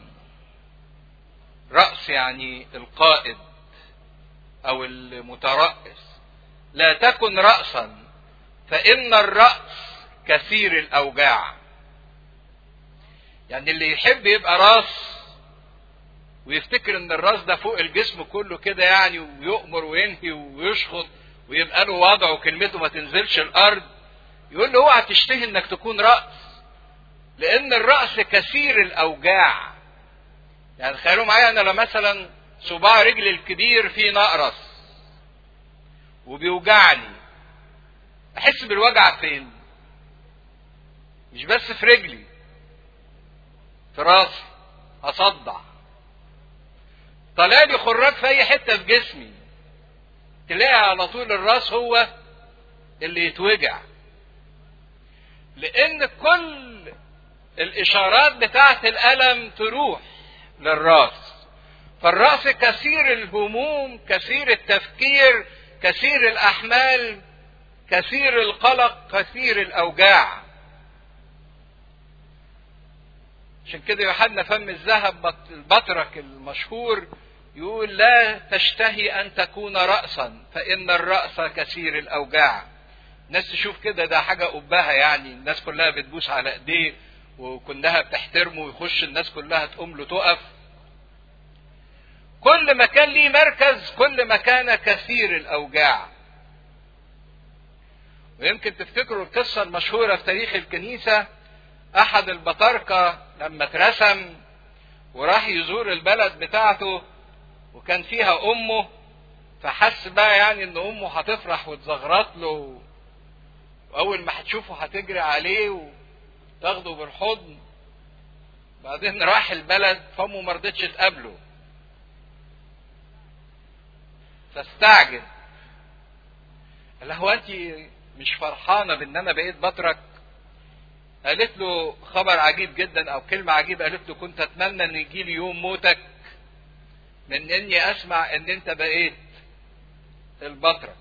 رأس يعني القائد او المترأس لا تكن رأسا فإن الرأس كثير الأوجاع يعني اللي يحب يبقى راس ويفتكر ان الراس ده فوق الجسم كله كده يعني ويؤمر وينهي ويشخط ويبقى له وضعه وكلمته ما تنزلش الارض يقول له اوعى تشتهي انك تكون راس لان الراس كثير الاوجاع يعني تخيلوا معايا انا لو مثلا صباع رجلي الكبير فيه نقرس وبيوجعني احس بالوجع فين مش بس في رجلي في راسي اصدع طالع لي خراج في اي حته في جسمي تلاقي على طول الراس هو اللي يتوجع لان كل الاشارات بتاعه الالم تروح للراس فالراس كثير الهموم كثير التفكير كثير الاحمال كثير القلق كثير الاوجاع عشان كده يوحنا فم الذهب البطرك المشهور يقول لا تشتهي ان تكون راسا فان الراس كثير الاوجاع الناس تشوف كده ده حاجه قبها يعني الناس كلها بتبوس على ايديه وكلها بتحترمه ويخش الناس كلها تقوم له تقف كل ما كان ليه مركز كل ما كان كثير الاوجاع ويمكن تفتكروا القصة المشهورة في تاريخ الكنيسة أحد البطاركة لما اترسم وراح يزور البلد بتاعته وكان فيها أمه فحس بقى يعني إن أمه هتفرح وتزغرط له وأول ما هتشوفه هتجري عليه وتاخده بالحضن بعدين راح البلد فأمه ما رضتش تقابله فاستعجب قال هو أنت مش فرحانه بان انا بقيت بترك قالت له خبر عجيب جدا او كلمه عجيبه قالت له كنت اتمنى ان يجي لي يوم موتك من اني اسمع ان انت بقيت البطرك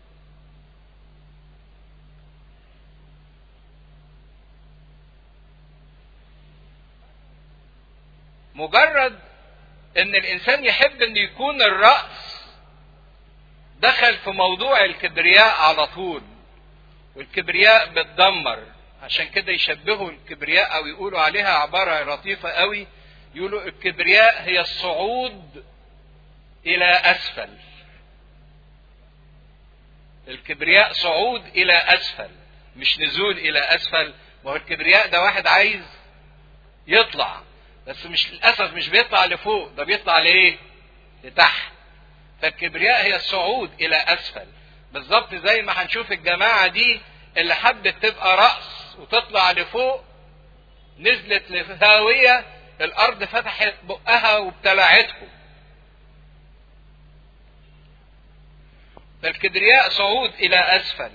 مجرد ان الانسان يحب ان يكون الراس دخل في موضوع الكبرياء على طول والكبرياء بتدمر عشان كده يشبهوا الكبرياء او يقولوا عليها عبارة لطيفة قوي يقولوا الكبرياء هي الصعود الى اسفل الكبرياء صعود الى اسفل مش نزول الى اسفل ما هو الكبرياء ده واحد عايز يطلع بس مش للاسف مش بيطلع لفوق ده بيطلع لايه لتحت فالكبرياء هي الصعود الى اسفل بالظبط زي ما هنشوف الجماعة دي اللي حبت تبقى رأس وتطلع لفوق نزلت لهاوية الأرض فتحت بقها وابتلعتهم فالكبرياء صعود إلى أسفل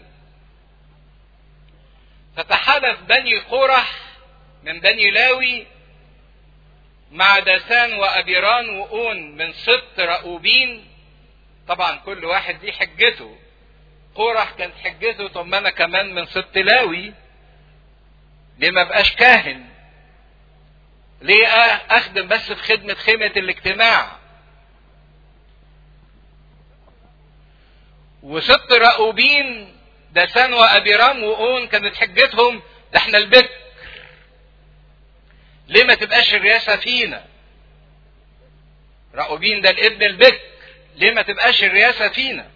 فتحالف بني قرح من بني لاوي مع داسان وأبيران وأون من سبط رأوبين طبعا كل واحد دي حجته قرح كانت حجته طب ما انا كمان من سبط لاوي ليه ما بقاش كاهن ليه اخدم بس في خدمة خيمة الاجتماع وست رأوبين دسان وأبيرام وأون كانت حجتهم ده احنا البكر ليه ما تبقاش الرئاسة فينا رأوبين ده الابن البكر ليه ما تبقاش الرئاسة فينا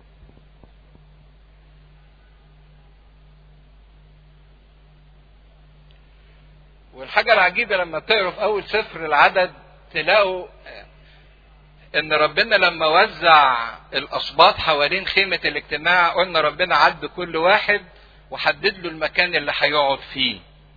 والحاجة العجيبة لما تقروا في أول سفر العدد تلاقوا إن ربنا لما وزع الأسباط حوالين خيمة الاجتماع قلنا ربنا عد كل واحد وحدد له المكان اللي هيقعد فيه.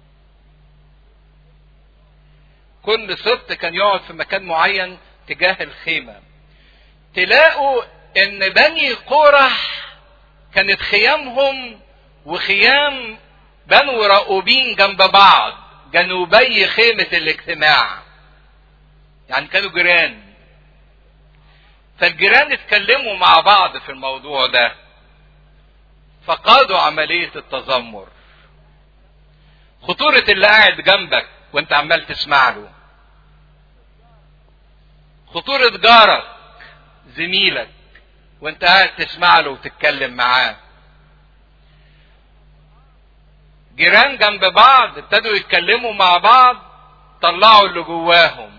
كل سبط كان يقعد في مكان معين تجاه الخيمة. تلاقوا إن بني قرح كانت خيامهم وخيام بنو رأوبين جنب بعض. جنوبي خيمة الاجتماع يعني كانوا جيران فالجيران اتكلموا مع بعض في الموضوع ده فقادوا عملية التذمر خطورة اللي قاعد جنبك وانت عمال تسمع له خطورة جارك زميلك وانت قاعد تسمع له وتتكلم معاه جيران جنب بعض ابتدوا يتكلموا مع بعض طلعوا اللي جواهم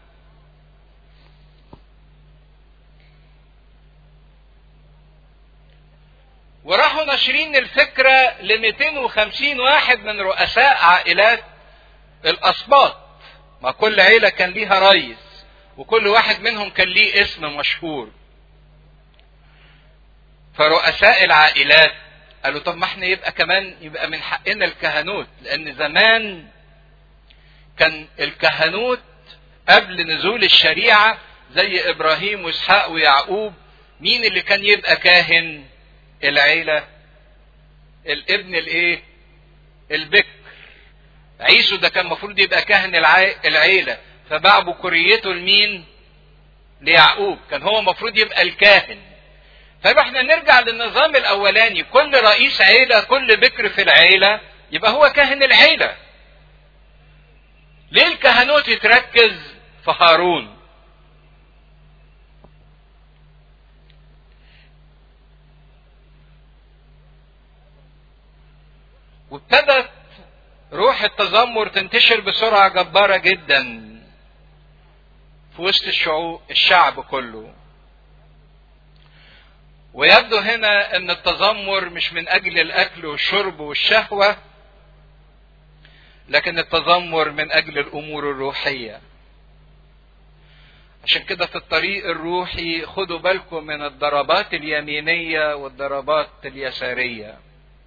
وراحوا ناشرين الفكرة ل 250 واحد من رؤساء عائلات الأسباط ما كل عيلة كان ليها رئيس وكل واحد منهم كان ليه اسم مشهور فرؤساء العائلات قالوا طب ما احنا يبقى كمان يبقى من حقنا الكهنوت لان زمان كان الكهنوت قبل نزول الشريعة زي ابراهيم واسحاق ويعقوب مين اللي كان يبقى كاهن العيلة الابن الايه البكر عيسو ده كان المفروض يبقى كاهن العيلة فباع بكوريته لمين ليعقوب كان هو المفروض يبقى الكاهن طيب احنا نرجع للنظام الاولاني كل رئيس عيلة كل بكر في العيلة يبقى هو كاهن العيلة ليه الكهنوت يتركز في هارون وابتدت روح التذمر تنتشر بسرعة جبارة جدا في وسط الشعوب الشعب كله ويبدو هنا ان التذمر مش من اجل الاكل والشرب والشهوة لكن التذمر من اجل الامور الروحية عشان كده في الطريق الروحي خدوا بالكم من الضربات اليمينية والضربات اليسارية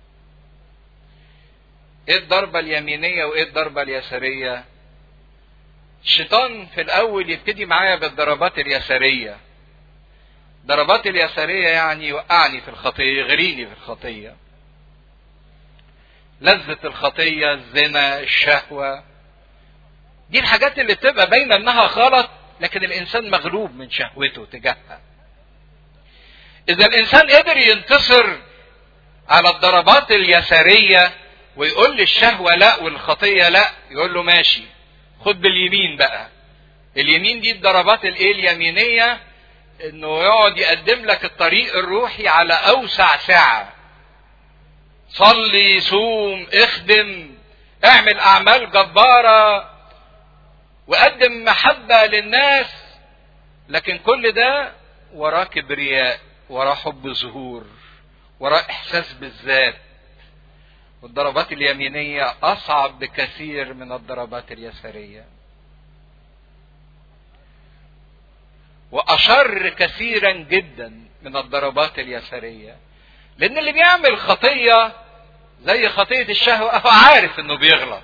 ايه الضربة اليمينية وايه الضربة اليسارية الشيطان في الاول يبتدي معايا بالضربات اليسارية ضربات اليسارية يعني يوقعني في الخطية يغريني في الخطية لذة الخطية الزنا الشهوة دي الحاجات اللي بتبقى باينة انها غلط لكن الانسان مغلوب من شهوته تجاهها اذا الانسان قدر ينتصر على الضربات اليسارية ويقول للشهوة لا والخطية لا يقول له ماشي خد باليمين بقى اليمين دي الضربات الايه اليمينية انه يقعد يقدم لك الطريق الروحي على اوسع ساعة صلي صوم اخدم اعمل اعمال جبارة وقدم محبة للناس لكن كل ده وراه كبرياء وراه حب ظهور وراه احساس بالذات والضربات اليمينية اصعب بكثير من الضربات اليسارية واشر كثيرا جدا من الضربات اليساريه لان اللي بيعمل خطيه زي خطيه الشهوه هو عارف انه بيغلط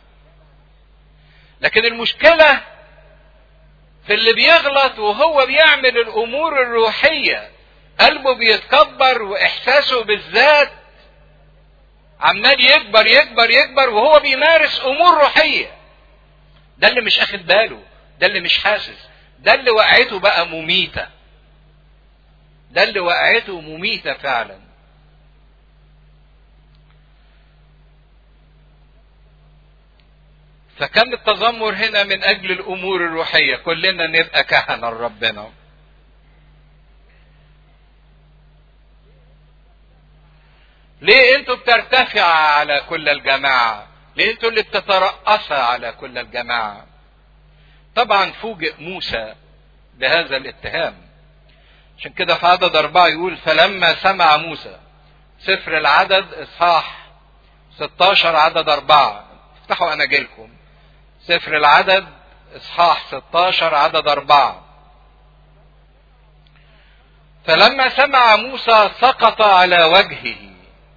لكن المشكله في اللي بيغلط وهو بيعمل الامور الروحيه قلبه بيتكبر واحساسه بالذات عمال يكبر يكبر يكبر وهو بيمارس امور روحيه ده اللي مش اخد باله ده اللي مش حاسس ده اللي وقعته بقى مميتة ده اللي وقعته مميتة فعلا فكان التذمر هنا من اجل الامور الروحية كلنا نبقى كهنة لربنا ليه انتوا بترتفع على كل الجماعة ليه انتوا اللي بتترأس على كل الجماعة طبعا فوجئ موسى بهذا الاتهام عشان كده في عدد أربعة يقول فلما سمع موسى سفر العدد إصحاح 16 عدد أربعة افتحوا أناجيلكم سفر العدد إصحاح 16 عدد أربعة فلما سمع موسى سقط على وجهه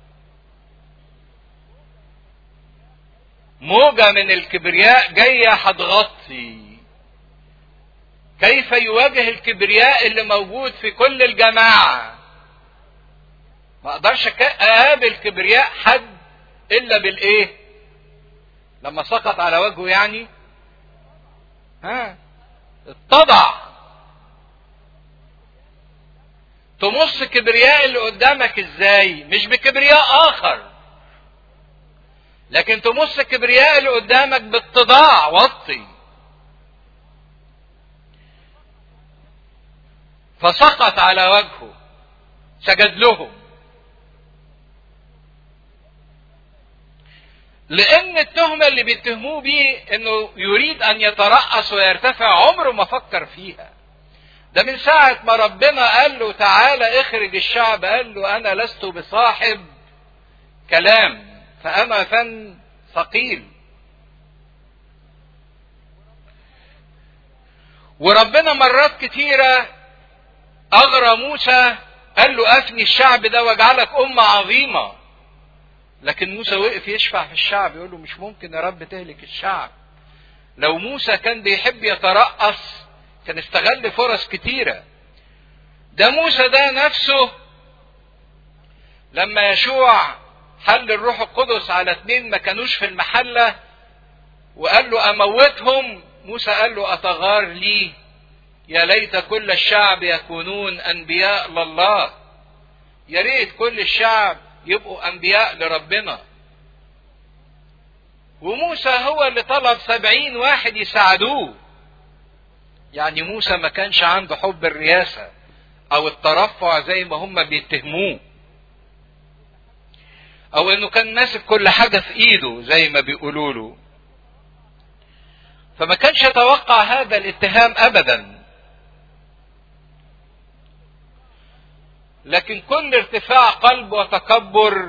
موجة من الكبرياء جاية هتغطي كيف يواجه الكبرياء اللي موجود في كل الجماعة ما اقدرش اقابل كبرياء حد الا بالايه لما سقط على وجهه يعني ها اتضع تمص كبرياء اللي قدامك ازاي مش بكبرياء اخر لكن تمص كبرياء اللي قدامك باتضاع وطي فسقط على وجهه سجد لهم لان التهمة اللي بيتهموه بيه انه يريد ان يترأس ويرتفع عمره ما فكر فيها ده من ساعة ما ربنا قال له تعالى اخرج الشعب قال له انا لست بصاحب كلام فانا فن ثقيل وربنا مرات كتيرة اغرى موسى قال له افني الشعب ده واجعلك امة عظيمة لكن موسى وقف يشفع في الشعب يقول له مش ممكن يا رب تهلك الشعب لو موسى كان بيحب يترأس كان استغل فرص كتيرة ده موسى ده نفسه لما يشوع حل الروح القدس على اتنين ما كانوش في المحلة وقال له اموتهم موسى قال له اتغار لي يا ليت كل الشعب يكونون انبياء لله يا ريت كل الشعب يبقوا انبياء لربنا وموسى هو اللي طلب سبعين واحد يساعدوه يعني موسى ما كانش عنده حب الرياسة او الترفع زي ما هم بيتهموه او انه كان ماسك كل حاجة في ايده زي ما بيقولوا له فما كانش يتوقع هذا الاتهام ابدا لكن كل ارتفاع قلب وتكبر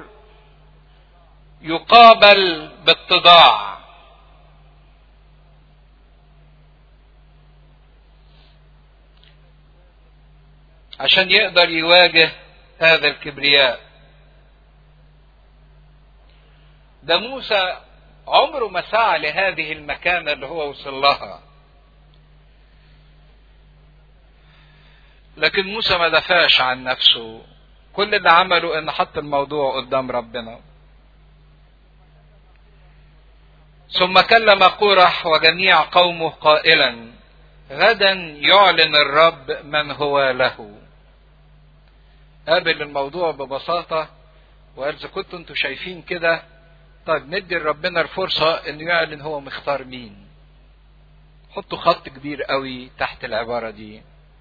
يقابل باتضاع عشان يقدر يواجه هذا الكبرياء ده موسى عمره ما سعى لهذه المكانة اللي هو وصل لها لكن موسى ما دفاش عن نفسه كل اللي عمله ان حط الموضوع قدام ربنا ثم كلم قورح وجميع قومه قائلا غدا يعلن الرب من هو له قابل الموضوع ببساطة وقال إذا كنتوا انتوا شايفين كده طيب ندي لربنا الفرصة انه يعلن هو مختار مين حطوا خط كبير قوي تحت العبارة دي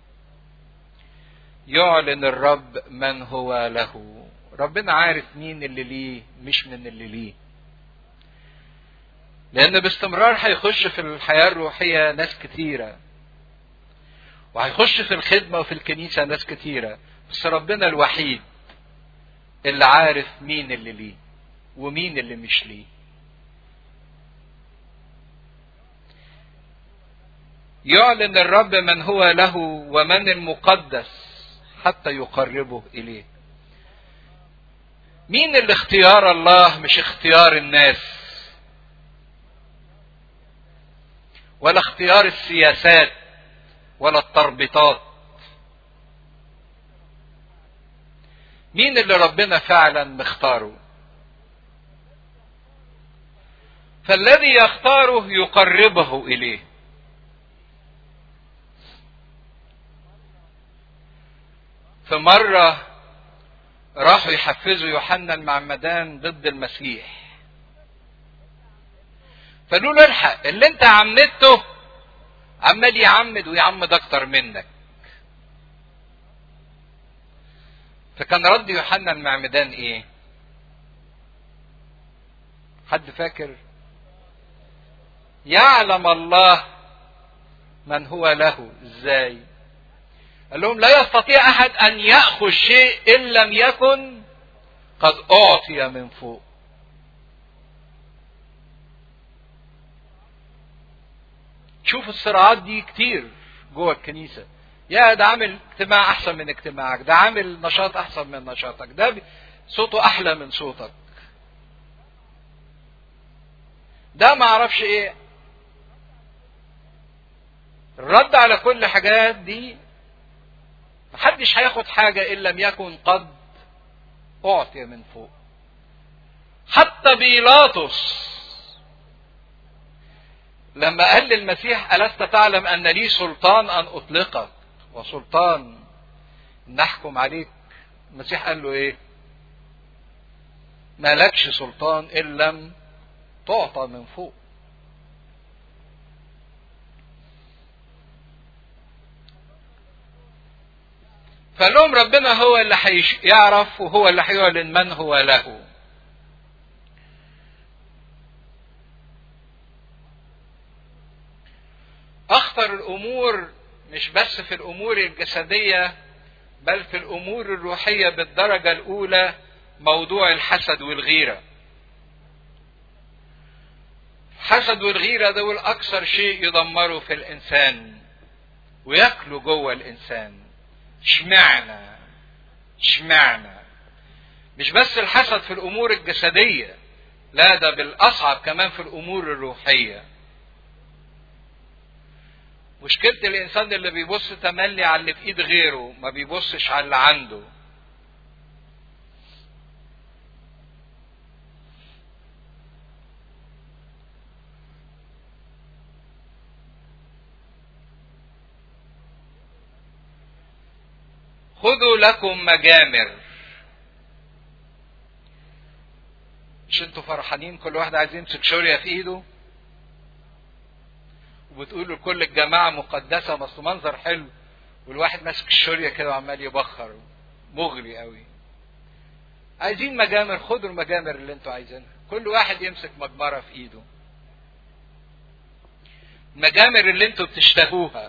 يعلن الرب من هو له ربنا عارف مين اللي ليه مش من اللي ليه لان باستمرار هيخش في الحياة الروحية ناس كتيرة وهيخش في الخدمة وفي الكنيسة ناس كتيرة بس ربنا الوحيد اللي عارف مين اللي ليه ومين اللي مش ليه يعلن الرب من هو له ومن المقدس حتى يقربه اليه مين اللي اختيار الله مش اختيار الناس ولا اختيار السياسات ولا التربيطات مين اللي ربنا فعلا مختاره فالذي يختاره يقربه اليه في مرة راحوا يحفزوا يوحنا المعمدان ضد المسيح فقالوا له الحق اللي انت عمدته عمال يعمد ويعمد اكتر منك فكان رد يوحنا المعمدان ايه حد فاكر يعلم الله من هو له ازاي قال لهم لا يستطيع احد ان ياخذ شيء ان لم يكن قد اعطي من فوق شوف الصراعات دي كتير جوه الكنيسه يا ده عامل اجتماع احسن من اجتماعك ده عامل نشاط احسن من نشاطك ده صوته احلى من صوتك ده ما اعرفش ايه الرد على كل حاجات دي محدش هياخد حاجة إن لم يكن قد أعطي من فوق حتى بيلاطس لما قال للمسيح ألست تعلم أن لي سلطان أن أطلقك وسلطان نحكم عليك المسيح قال له ايه ما لكش سلطان ان لم تعطى من فوق فقال لهم ربنا هو اللي هيعرف وهو اللي هيعلن من هو له اخطر الامور مش بس في الامور الجسديه بل في الامور الروحيه بالدرجه الاولى موضوع الحسد والغيره الحسد والغيره دول اكثر شيء يدمروا في الانسان وياكلوا جوه الانسان اشمعنى اشمعنى مش بس الحسد في الامور الجسديه لا ده بالاصعب كمان في الامور الروحيه مشكلة الإنسان اللي بيبص تملي على اللي في إيد غيره ما بيبصش على اللي عنده خذوا لكم مجامر مش انتوا فرحانين كل واحد عايز يمسك شورية في ايده وبتقولوا لكل الجماعة مقدسة بس منظر حلو والواحد ماسك الشورية كده وعمال يبخر مغري قوي عايزين مجامر خدوا المجامر اللي انتوا عايزينها كل واحد يمسك مجمرة في ايده المجامر اللي انتوا بتشتهوها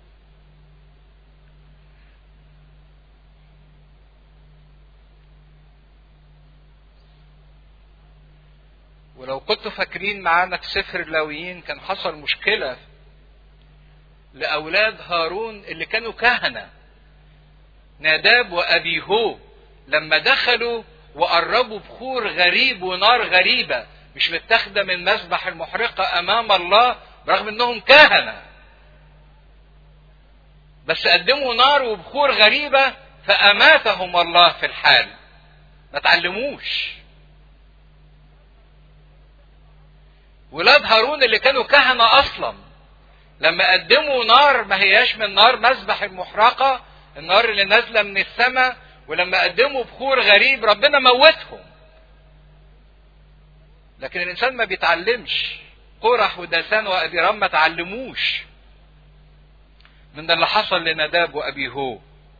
ولو كنتوا فاكرين معانا في سفر اللاويين كان حصل مشكلة لأولاد هارون اللي كانوا كهنة ناداب وأبيهو لما دخلوا وقربوا بخور غريب ونار غريبة مش متاخدة من مسبح المحرقة أمام الله برغم إنهم كهنة بس قدموا نار وبخور غريبة فأماتهم الله في الحال ما تعلموش ولاد هارون اللي كانوا كهنة أصلا لما قدموا نار ما هياش من نار مسبح المحرقة النار اللي نازلة من السماء ولما قدموا بخور غريب ربنا موتهم لكن الإنسان ما بيتعلمش قرح ودسان وأبيرام ما تعلموش من اللي حصل لنداب وأبيهو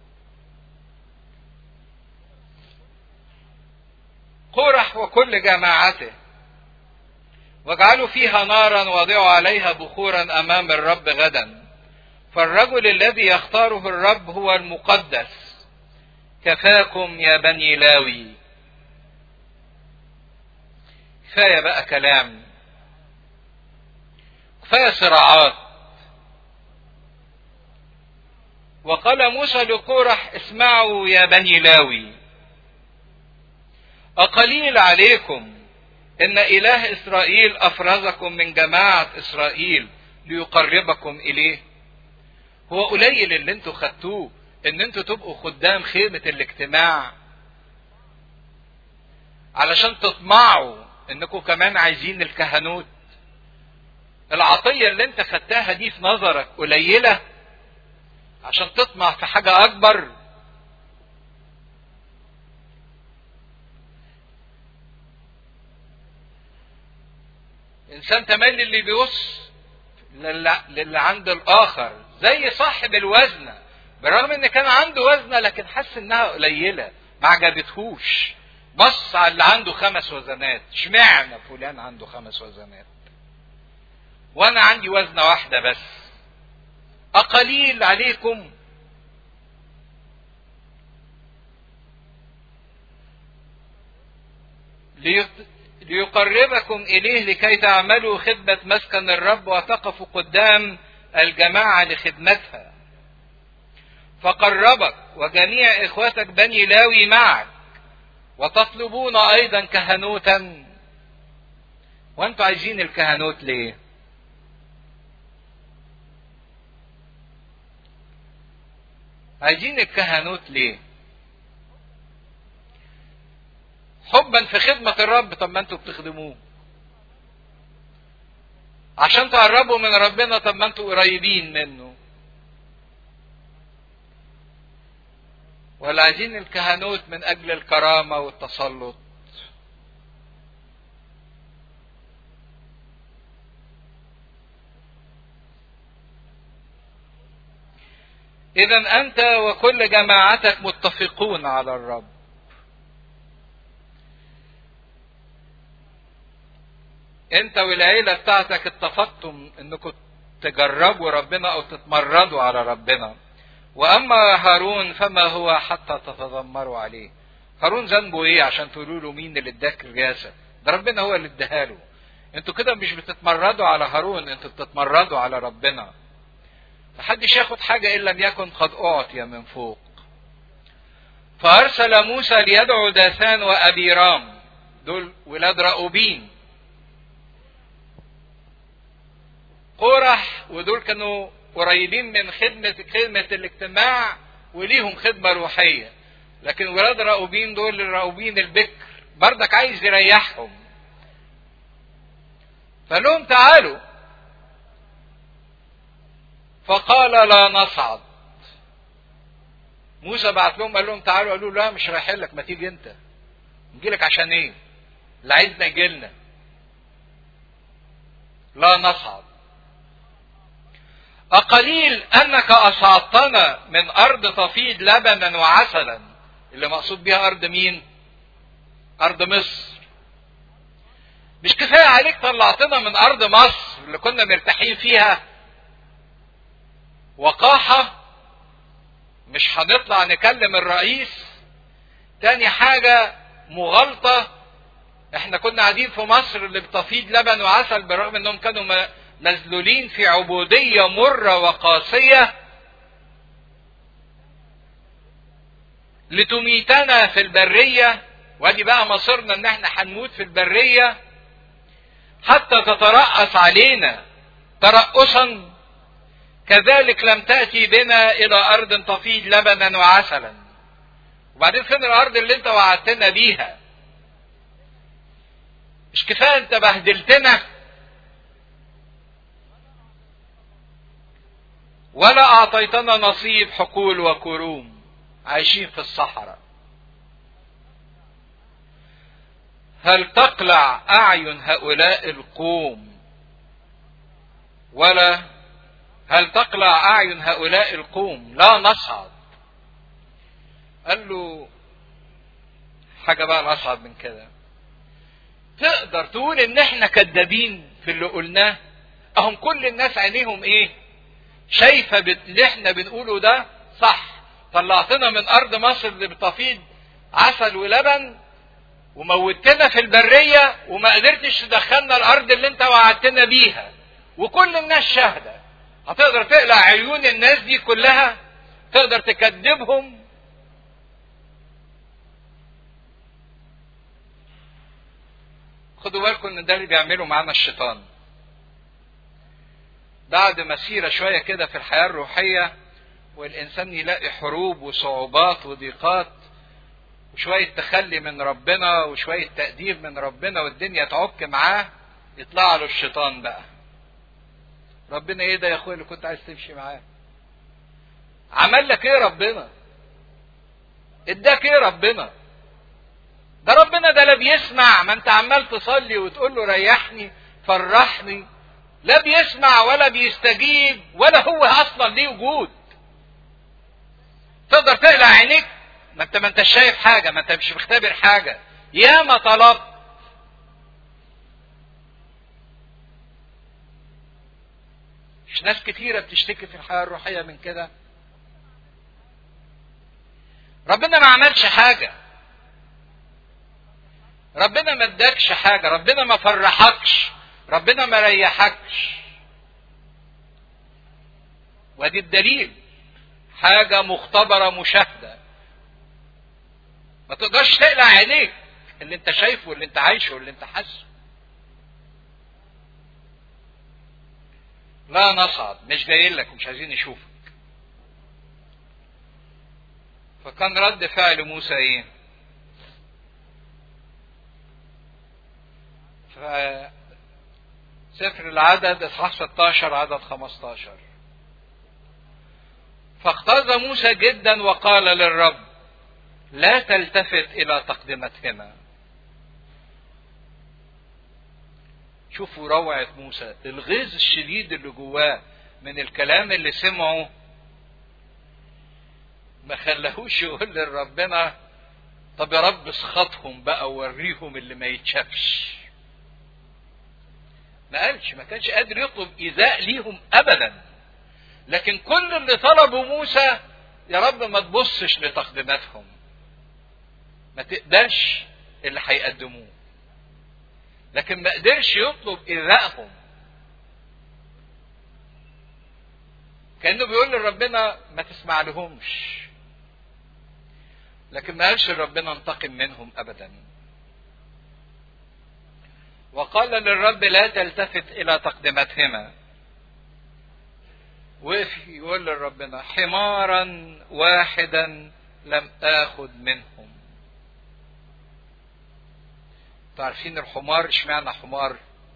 قرح وكل جماعته واجعلوا فيها نارا وضعوا عليها بخورا امام الرب غدا فالرجل الذي يختاره الرب هو المقدس كفاكم يا بني لاوي كفايه بقى كلام كفايه صراعات وقال موسى لكورح اسمعوا يا بني لاوي أقليل عليكم إن إله إسرائيل أفرزكم من جماعة إسرائيل ليقربكم إليه هو قليل اللي انتوا خدتوه ان انتوا تبقوا خدام خيمة الاجتماع علشان تطمعوا انكم كمان عايزين الكهنوت العطية اللي انت خدتها دي في نظرك قليلة عشان تطمع في حاجة اكبر انسان تملي اللي بيبص للي عند الاخر زي صاحب الوزنة بالرغم ان كان عنده وزنة لكن حس انها قليلة ما عجبتهوش بص على اللي عنده خمس وزنات اشمعنى فلان عنده خمس وزنات وانا عندي وزنة واحدة بس اقليل عليكم ليقربكم إليه لكي تعملوا خدمة مسكن الرب وتقفوا قدام الجماعة لخدمتها فقربك وجميع إخوتك بني لاوي معك وتطلبون أيضا كهنوتا وأنتوا عايزين الكهنوت ليه؟ عايزين الكهنوت ليه؟ حبا في خدمة الرب طب ما انتوا بتخدموه عشان تقربوا من ربنا طب ما انتوا قريبين منه ولا عايزين الكهنوت من اجل الكرامه والتسلط اذا انت وكل جماعتك متفقون على الرب انت والعيلة بتاعتك اتفقتم انكم تجربوا ربنا او تتمردوا على ربنا واما هارون فما هو حتى تتذمروا عليه هارون ذنبه ايه عشان تقولوا له مين اللي اداك الرئاسه ده ربنا هو اللي اداها له انتوا كده مش بتتمردوا على هارون انتوا بتتمردوا على ربنا محدش ياخد حاجه ان لم يكن قد اعطي من فوق فارسل موسى ليدعو داثان وابيرام دول ولاد رأوبين قرح ودول كانوا قريبين من خدمة خدمة الاجتماع وليهم خدمة روحية لكن ولاد راؤوبين دول الراؤوبين البكر بردك عايز يريحهم فقال لهم تعالوا فقال لا نصعد موسى بعت لهم قال لهم تعالوا قالوا لا مش رايحين لك ما تيجي انت نجي لك عشان ايه اللي عايزنا يجي لنا لا نصعد أقليل أنك أصعدتنا من أرض تفيض لبنا وعسلا اللي مقصود بها أرض مين؟ أرض مصر مش كفاية عليك طلعتنا من أرض مصر اللي كنا مرتاحين فيها وقاحة مش هنطلع نكلم الرئيس تاني حاجة مغالطة احنا كنا قاعدين في مصر اللي بتفيض لبن وعسل بالرغم انهم كانوا مذلولين في عبودية مرة وقاسية لتميتنا في البرية وادي بقى مصيرنا ان احنا هنموت في البرية حتى تترأس علينا ترأسا كذلك لم تأتي بنا إلى أرض تفيض لبنا وعسلا وبعدين فين الأرض اللي أنت وعدتنا بيها مش كفاية أنت بهدلتنا ولا أعطيتنا نصيب حقول وكروم عايشين في الصحراء هل تقلع أعين هؤلاء القوم ولا هل تقلع أعين هؤلاء القوم لا نصعد قال له حاجة بقى الأصعب من كده تقدر تقول إن إحنا كدابين في اللي قلناه أهم كل الناس عينيهم إيه شايفة اللي إحنا بنقوله ده صح طلعتنا من أرض مصر اللي بتفيض عسل ولبن وموتنا في البرية وما قدرتش تدخلنا الأرض اللي أنت وعدتنا بيها وكل الناس شاهدة هتقدر تقلع عيون الناس دي كلها تقدر تكذبهم خدوا بالكم ان ده اللي بيعمله معانا الشيطان بعد مسيرة شوية كده في الحياة الروحية والإنسان يلاقي حروب وصعوبات وضيقات وشوية تخلي من ربنا وشوية تأديب من ربنا والدنيا تعك معاه يطلع له الشيطان بقى ربنا ايه ده يا اخويا اللي كنت عايز تمشي معاه عمل لك ايه ربنا اداك ايه ربنا ده ربنا ده لا بيسمع ما انت عمال تصلي وتقول له ريحني فرحني لا بيسمع ولا بيستجيب ولا هو اصلا ليه وجود تقدر تقلع عينيك ما انت ما انت شايف حاجه ما انت مش مختبر حاجه ياما طلبت مش ناس كتيرة بتشتكي في الحياة الروحية من كده ربنا ما عملش حاجة ربنا ما اداكش حاجة ربنا ما فرحكش ربنا ما ريحكش وادي الدليل حاجة مختبرة مشاهدة ما تقدرش تقلع عينيك اللي انت شايفه واللي انت عايشه واللي انت حاسه لا نصعد مش جايين لك ومش عايزين نشوفك فكان رد فعل موسى ايه سفر العدد اصحاح 16 عدد 15 فاختاز موسى جدا وقال للرب لا تلتفت الى تقدمتهما شوفوا روعة موسى الغيظ الشديد اللي جواه من الكلام اللي سمعه ما خلاهوش يقول لربنا طب يا رب اسخطهم بقى ووريهم اللي ما يتشافش ما قالش ما كانش قادر يطلب ايذاء ليهم ابدا لكن كل اللي طلبه موسى يا رب ما تبصش لتقديماتهم ما تقبلش اللي هيقدموه لكن ما قدرش يطلب ايذائهم كانه بيقول لربنا ما تسمع لهمش لكن ما قالش ربنا انتقم منهم ابدا وقال للرب لا تلتفت الى تقدمتهما وقف يقول لربنا حمارا واحدا لم اخذ منهم عارفين الحمار اشمعنى حمار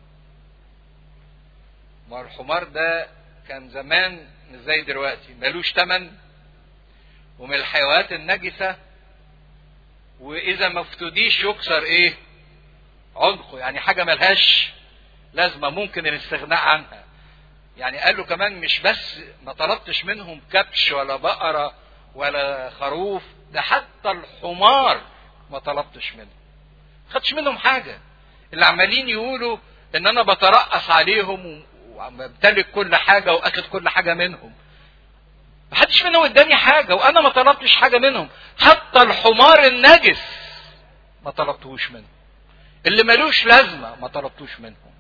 ما الحمار ده كان زمان مش زي دلوقتي ملوش تمن ومن الحيوانات النجسة وإذا ما افتديش يكسر إيه؟ عنقه يعني حاجة ملهاش لازمة ممكن الاستغناء عنها يعني قال له كمان مش بس ما طلبتش منهم كبش ولا بقرة ولا خروف ده حتى الحمار ما طلبتش منه خدش منهم حاجة اللي عمالين يقولوا ان انا بترأس عليهم وبمتلك كل حاجة واخد كل حاجة منهم محدش منهم اداني حاجة وانا ما طلبتش حاجة منهم حتى الحمار النجس ما طلبتهوش منه اللي ملوش لازمة ما طلبتوش منهم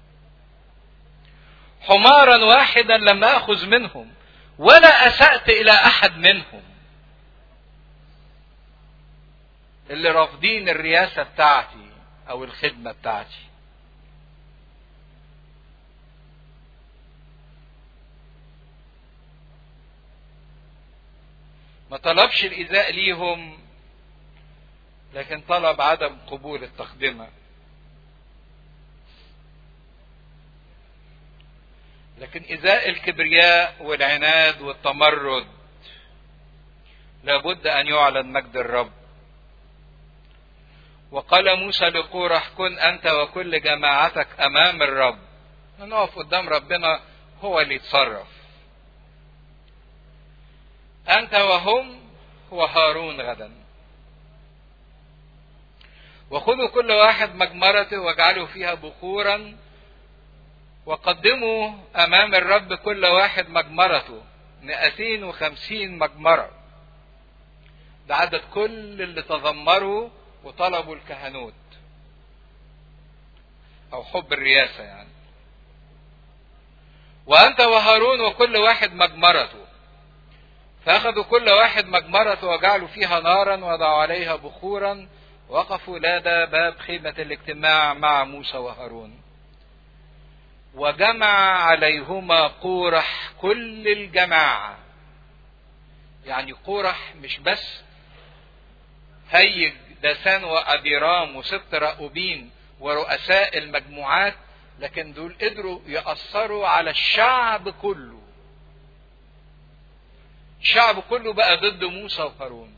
حمارا واحدا لم اخذ منهم ولا اسأت الى احد منهم اللي رافضين الرياسة بتاعتي او الخدمة بتاعتي ما طلبش الايذاء ليهم لكن طلب عدم قبول التقدمة لكن إزاء الكبرياء والعناد والتمرد لابد أن يعلن مجد الرب وقال موسى لقورح كن أنت وكل جماعتك أمام الرب نقف قدام ربنا هو اللي يتصرف أنت وهم وهارون غدا وخذوا كل واحد مجمرته واجعلوا فيها بخورا وقدموا أمام الرب كل واحد مجمرته مئتين وخمسين مجمرة ده عدد كل اللي تذمروا وطلبوا الكهنوت أو حب الرياسة يعني وأنت وهارون وكل واحد مجمرته فأخذوا كل واحد مجمرته وجعلوا فيها نارا وضعوا عليها بخورا وقفوا لدى باب خيمة الاجتماع مع موسى وهارون وجمع عليهما قورح كل الجماعة يعني قورح مش بس هيج دسان وأبيرام وست رأوبين ورؤساء المجموعات لكن دول قدروا يأثروا على الشعب كله الشعب كله بقى ضد موسى وهارون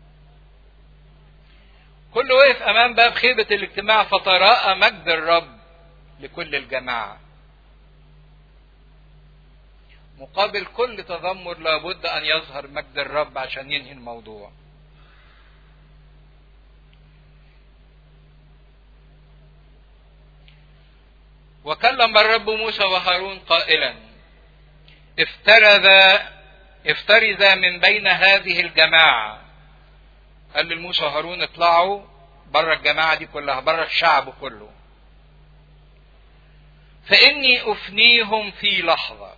كله وقف أمام باب خيبة الاجتماع فتراءى مجد الرب لكل الجماعة مقابل كل تذمر لابد أن يظهر مجد الرب عشان ينهي الموضوع وكلم الرب موسى وهارون قائلا افترذ افترز من بين هذه الجماعة قال لموسى وهارون اطلعوا بره الجماعة دي كلها بره الشعب كله فإني أفنيهم في لحظة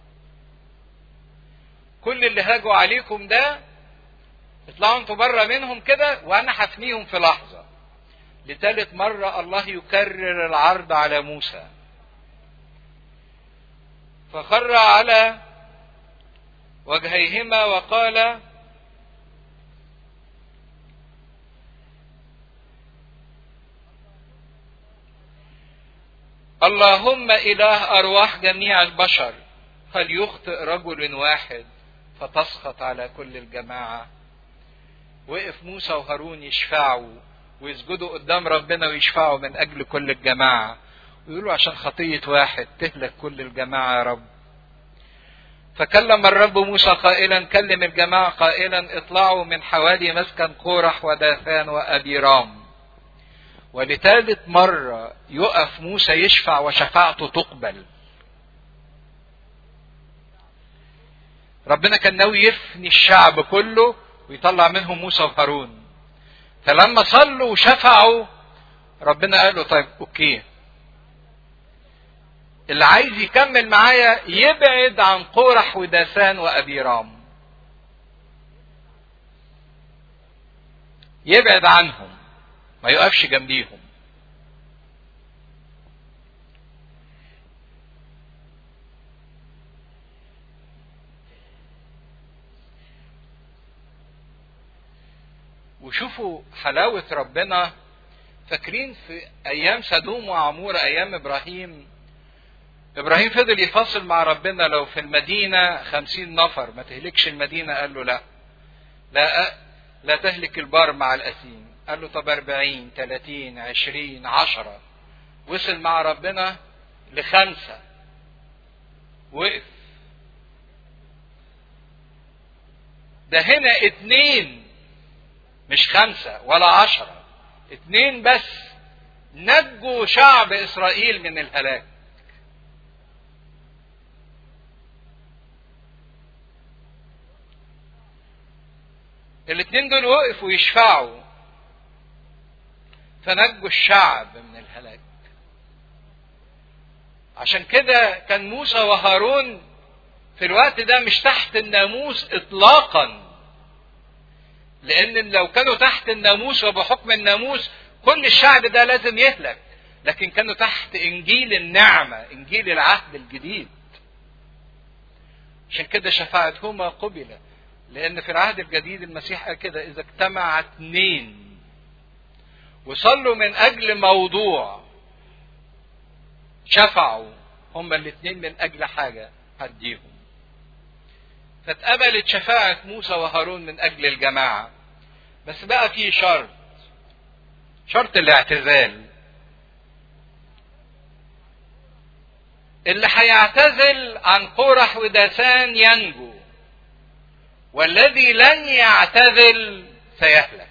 كل اللي هاجوا عليكم ده اطلعوا انتوا بره منهم كده وانا هفنيهم في لحظة لثالث مرة الله يكرر العرض على موسى فخر على وجهيهما وقال اللهم إله أرواح جميع البشر هل يخطئ رجل واحد فتسخط على كل الجماعة وقف موسى وهارون يشفعوا ويسجدوا قدام ربنا ويشفعوا من اجل كل الجماعه ويقولوا عشان خطيه واحد تهلك كل الجماعه يا رب فكلم الرب موسى قائلا كلم الجماعه قائلا اطلعوا من حوالي مسكن قورح وداثان وابيرام ولثالث مرة يقف موسى يشفع وشفاعته تقبل ربنا كان ناوي يفني الشعب كله ويطلع منهم موسى وهارون فلما صلوا وشفعوا ربنا قال له طيب اوكي اللي عايز يكمل معايا يبعد عن قورح وداسان وابيرام يبعد عنهم ما يقفش جنبيهم وشوفوا حلاوة ربنا فاكرين في أيام سدوم وعمور أيام إبراهيم إبراهيم فضل يفاصل مع ربنا لو في المدينة خمسين نفر ما تهلكش المدينة قال له لا لا لا تهلك البار مع الأثيم قال له طب أربعين تلاتين عشرين عشرة وصل مع ربنا لخمسة وقف ده هنا اتنين مش خمسة ولا عشرة اتنين بس نجوا شعب إسرائيل من الهلاك الاتنين دول وقفوا يشفعوا فنجوا الشعب من الهلاك عشان كده كان موسى وهارون في الوقت ده مش تحت الناموس اطلاقا لان لو كانوا تحت الناموس وبحكم الناموس كل الشعب ده لازم يهلك لكن كانوا تحت انجيل النعمه انجيل العهد الجديد عشان كده شفاعتهما قبلت لان في العهد الجديد المسيح قال كده اذا اجتمع اثنين وصلوا من اجل موضوع شفعوا هما الاثنين من اجل حاجه هديهم فاتقبلت شفاعة موسى وهارون من أجل الجماعة بس بقى في شرط شرط الاعتزال اللي هيعتزل عن قرح وداسان ينجو والذي لن يعتزل سيهلك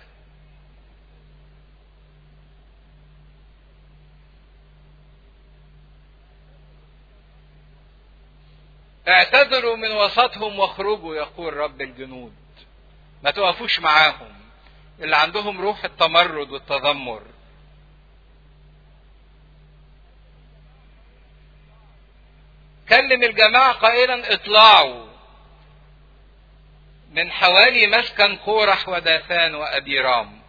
اعتذروا من وسطهم واخرجوا يقول رب الجنود ما توقفوش معاهم اللي عندهم روح التمرد والتذمر كلم الجماعة قائلا اطلعوا من حوالي مسكن قورح وداثان وأبيرام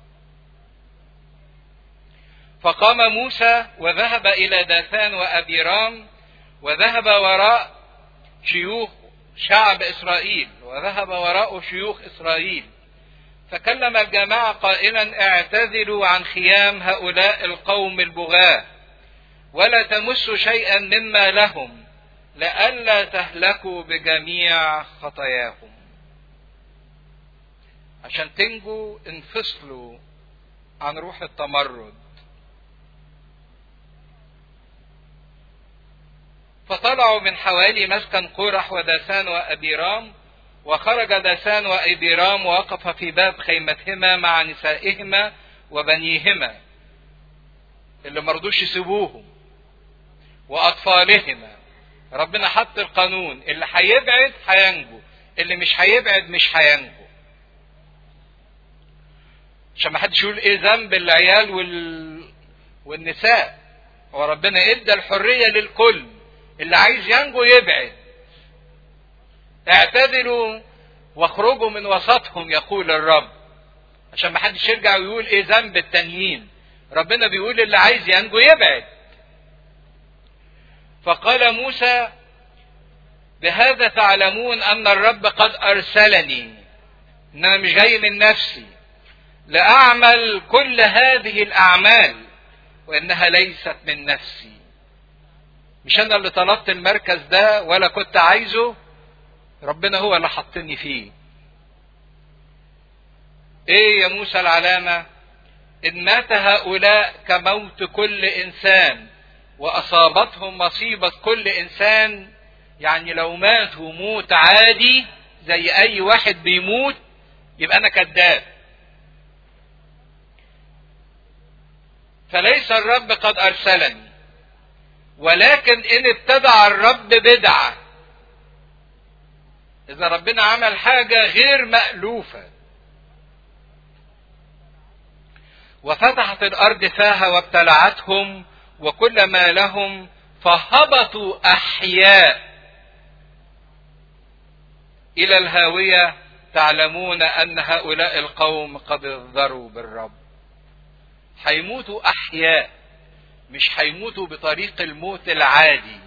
فقام موسى وذهب إلى داثان وأبيرام وذهب وراء شيوخ شعب إسرائيل وذهب وراء شيوخ إسرائيل فكلم الجماعة قائلا اعتذروا عن خيام هؤلاء القوم البغاة ولا تمسوا شيئا مما لهم لئلا تهلكوا بجميع خطاياهم عشان تنجوا انفصلوا عن روح التمرد فطلعوا من حوالي مسكن قرح وداسان وأبيرام وخرج داسان وأبيرام ووقف في باب خيمتهما مع نسائهما وبنيهما اللي مرضوش يسيبوهم وأطفالهما ربنا حط القانون اللي هيبعد هينجو اللي مش هيبعد مش هينجو عشان ما حدش يقول ايه ذنب العيال وال... والنساء وربنا ادى الحريه للكل اللي عايز ينجو يبعد اعتذروا واخرجوا من وسطهم يقول الرب عشان ما حدش يرجع ويقول ايه ذنب التانيين ربنا بيقول اللي عايز ينجو يبعد فقال موسى بهذا تعلمون ان الرب قد ارسلني ان انا مش جاي من نفسي لاعمل كل هذه الاعمال وانها ليست من نفسي مش انا اللي طلبت المركز ده ولا كنت عايزه ربنا هو اللي حطني فيه ايه يا موسى العلامة ان مات هؤلاء كموت كل انسان واصابتهم مصيبة كل انسان يعني لو ماتوا موت عادي زي اي واحد بيموت يبقى انا كذاب فليس الرب قد ارسلني ولكن ان ابتدع الرب بدعه اذا ربنا عمل حاجه غير مالوفه وفتحت الارض فاها وابتلعتهم وكل ما لهم فهبطوا احياء الى الهاويه تعلمون ان هؤلاء القوم قد اضروا بالرب هيموتوا احياء مش هيموتوا بطريق الموت العادي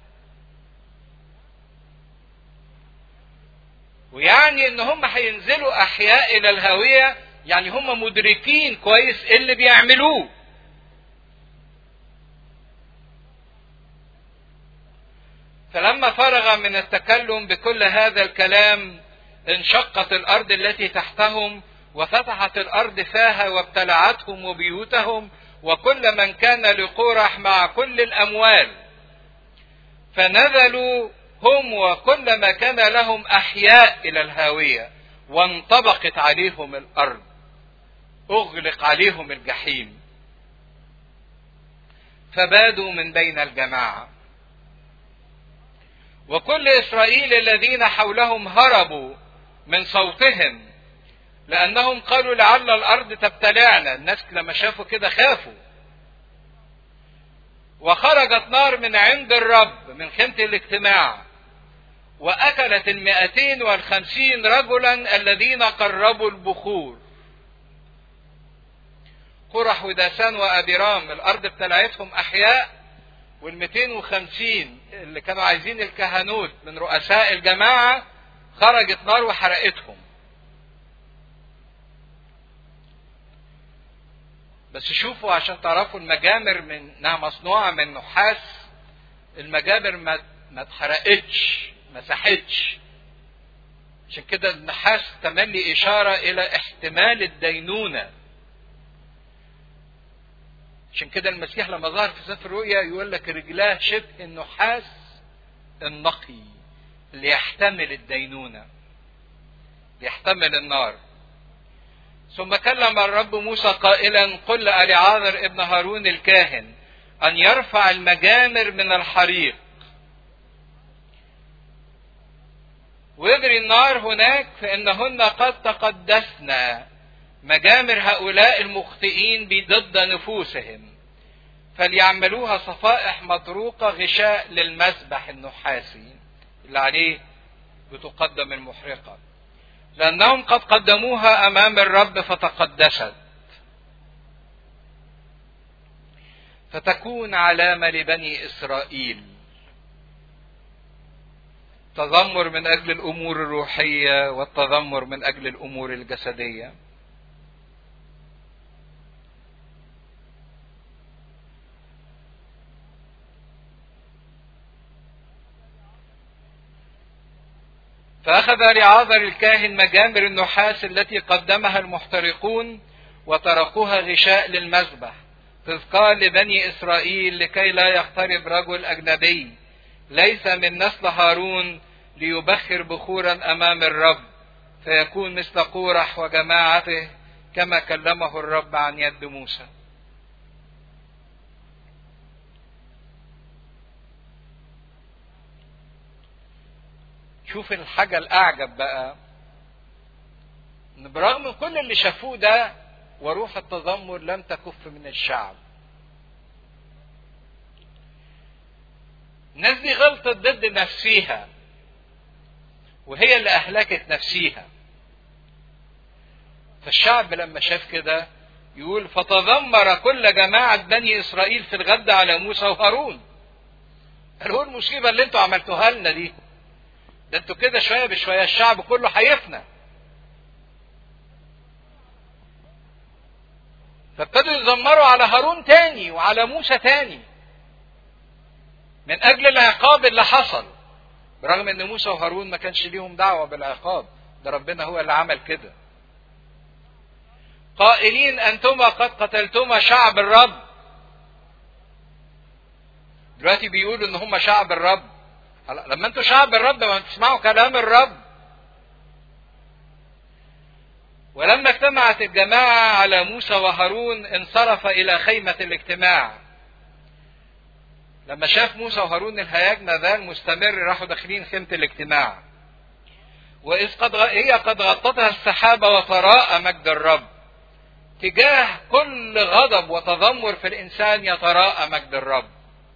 ويعني ان هم هينزلوا احياء الى الهاويه يعني هم مدركين كويس ايه اللي بيعملوه فلما فرغ من التكلم بكل هذا الكلام انشقت الارض التي تحتهم وفتحت الارض فاها وابتلعتهم وبيوتهم وكل من كان لقرح مع كل الاموال فنزلوا هم وكل ما كان لهم احياء الى الهاويه وانطبقت عليهم الارض اغلق عليهم الجحيم فبادوا من بين الجماعه وكل اسرائيل الذين حولهم هربوا من صوتهم لانهم قالوا لعل الارض تبتلعنا الناس لما شافوا كده خافوا وخرجت نار من عند الرب من خيمة الاجتماع وأكلت المائتين والخمسين رجلا الذين قربوا البخور قرح وداسان وأبيرام الأرض ابتلعتهم أحياء والمئتين وخمسين اللي كانوا عايزين الكهنوت من رؤساء الجماعة خرجت نار وحرقتهم بس شوفوا عشان تعرفوا المجامر من انها مصنوعه من نحاس المجامر ما ما اتحرقتش ما ساحتش عشان كده النحاس تملي اشاره الى احتمال الدينونه عشان كده المسيح لما ظهر في سفر الرؤيا يقول لك رجلاه شبه النحاس النقي اللي يحتمل الدينونه يحتمل النار ثم كلم الرب موسى قائلا قل لألعاذر ابن هارون الكاهن أن يرفع المجامر من الحريق ويجري النار هناك فإنهن قد تقدسن مجامر هؤلاء المخطئين ضد نفوسهم فليعملوها صفائح مطروقة غشاء للمسبح النحاسي اللي عليه بتقدم المحرقة لأنهم قد قدموها أمام الرب فتقدست فتكون علامة لبني إسرائيل تذمر من أجل الأمور الروحية والتذمر من أجل الأمور الجسدية فأخذ لعاذر الكاهن مجامر النحاس التي قدمها المحترقون وتركوها غشاء للمذبح تذكار لبني إسرائيل لكي لا يقترب رجل أجنبي ليس من نسل هارون ليبخر بخورا أمام الرب فيكون مثل قورح وجماعته كما كلمه الرب عن يد موسى شوف الحاجة الأعجب بقى إن برغم كل اللي شافوه ده وروح التذمر لم تكف من الشعب. الناس دي غلطت ضد نفسيها وهي اللي أهلكت نفسيها. فالشعب لما شاف كده يقول فتذمر كل جماعة بني إسرائيل في الغد على موسى وهارون. قال هو المصيبة اللي انتوا عملتوها لنا دي ده انتوا كده شويه بشويه الشعب كله هيفنى فابتدوا يزمروا على هارون تاني وعلى موسى تاني من اجل العقاب اللي حصل برغم ان موسى وهارون ما كانش ليهم دعوه بالعقاب ده ربنا هو اللي عمل كده قائلين انتما قد قتلتما شعب الرب دلوقتي بيقولوا ان هم شعب الرب لما انتوا شعب الرب ما تسمعوا كلام الرب ولما اجتمعت الجماعة على موسى وهارون انصرف إلى خيمة الاجتماع. لما شاف موسى وهارون الهياج ما زال مستمر راحوا داخلين خيمة الاجتماع. وإذ قد هي قد غطتها السحابة وتراءى مجد الرب. تجاه كل غضب وتذمر في الإنسان يتراءى مجد الرب.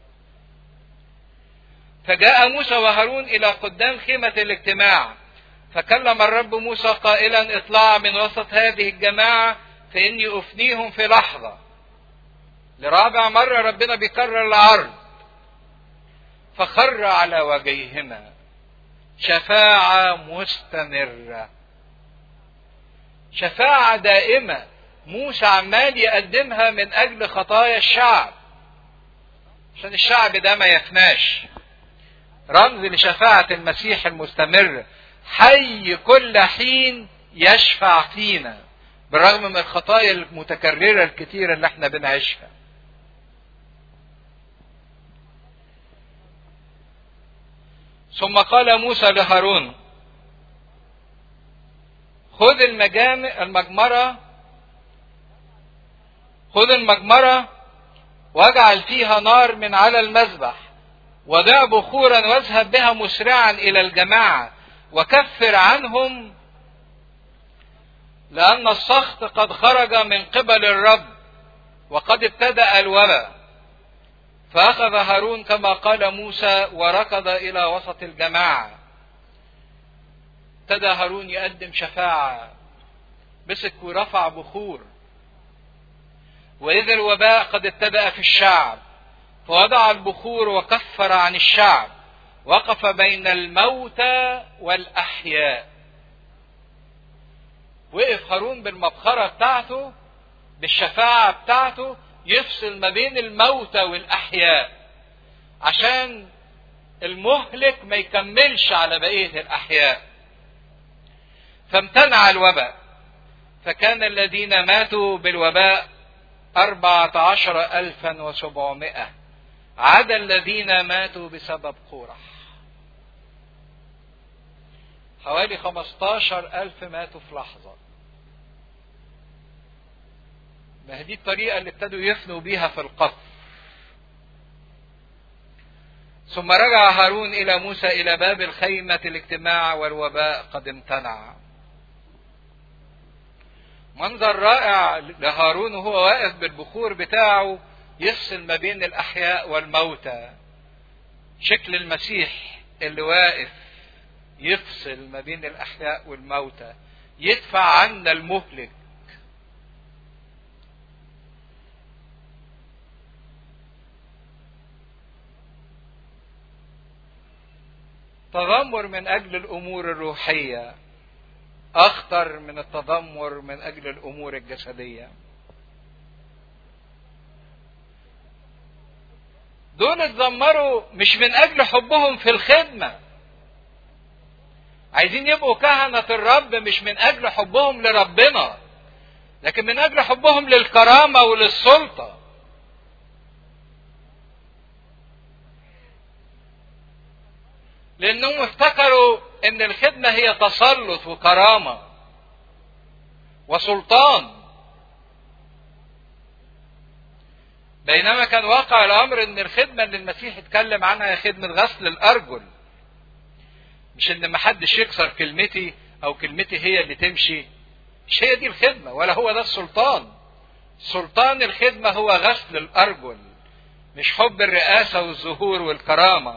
فجاء موسى وهارون إلى قدام خيمة الاجتماع فكلم الرب موسى قائلا اطلع من وسط هذه الجماعة فإني أفنيهم في لحظة لرابع مرة ربنا بيكرر العرض فخر على وجههما شفاعة مستمرة شفاعة دائمة موسى عمال يقدمها من أجل خطايا الشعب عشان الشعب ده ما يفناش رمز لشفاعة المسيح المستمر حي كل حين يشفع فينا بالرغم من الخطايا المتكررة الكتيرة اللي احنا بنعيشها ثم قال موسى لهارون خذ المجامع المجمرة خذ المجمرة واجعل فيها نار من على المذبح ودع بخورا واذهب بها مسرعا الى الجماعه وكفر عنهم لان السخط قد خرج من قبل الرب وقد ابتدا الوباء فاخذ هارون كما قال موسى وركض الى وسط الجماعه ابتدى هارون يقدم شفاعه مسك ورفع بخور واذا الوباء قد ابتدا في الشعب فوضع البخور وكفر عن الشعب وقف بين الموتى والاحياء وقف هارون بالمبخرة بتاعته بالشفاعة بتاعته يفصل ما بين الموتى والأحياء عشان المهلك ما يكملش على بقية الأحياء فامتنع الوباء فكان الذين ماتوا بالوباء أربعة عشر ألفا وسبعمائة عدا الذين ماتوا بسبب قورح حوالي خمستاشر ألف ماتوا في لحظة ما دي الطريقة اللي ابتدوا يفنوا بيها في القصر ثم رجع هارون إلى موسى إلى باب الخيمة الاجتماع والوباء قد امتنع منظر رائع لهارون وهو واقف بالبخور بتاعه يفصل ما بين الأحياء والموتى شكل المسيح اللي واقف يفصل ما بين الأحياء والموتى يدفع عنا المهلك تذمر من أجل الأمور الروحية أخطر من التذمر من أجل الأمور الجسدية دول اتذمروا مش من أجل حبهم في الخدمة عايزين يبقوا كهنة الرب مش من أجل حبهم لربنا لكن من أجل حبهم للكرامة وللسلطة لأنهم افتكروا أن الخدمة هي تسلط وكرامة وسلطان بينما كان واقع الأمر أن الخدمة اللي المسيح اتكلم عنها هي خدمة غسل الأرجل مش ان ما حدش يكسر كلمتي او كلمتي هي اللي تمشي مش هي دي الخدمه ولا هو ده السلطان سلطان الخدمه هو غسل الارجل مش حب الرئاسه والظهور والكرامه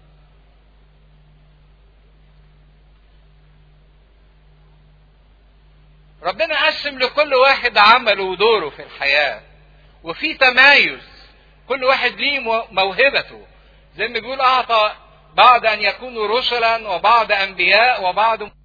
ربنا قسم لكل واحد عمله ودوره في الحياه وفي تمايز كل واحد ليه موهبته زي ما بيقول اعطى بعد أن يكونوا رسلا وبعض أنبياء وبعض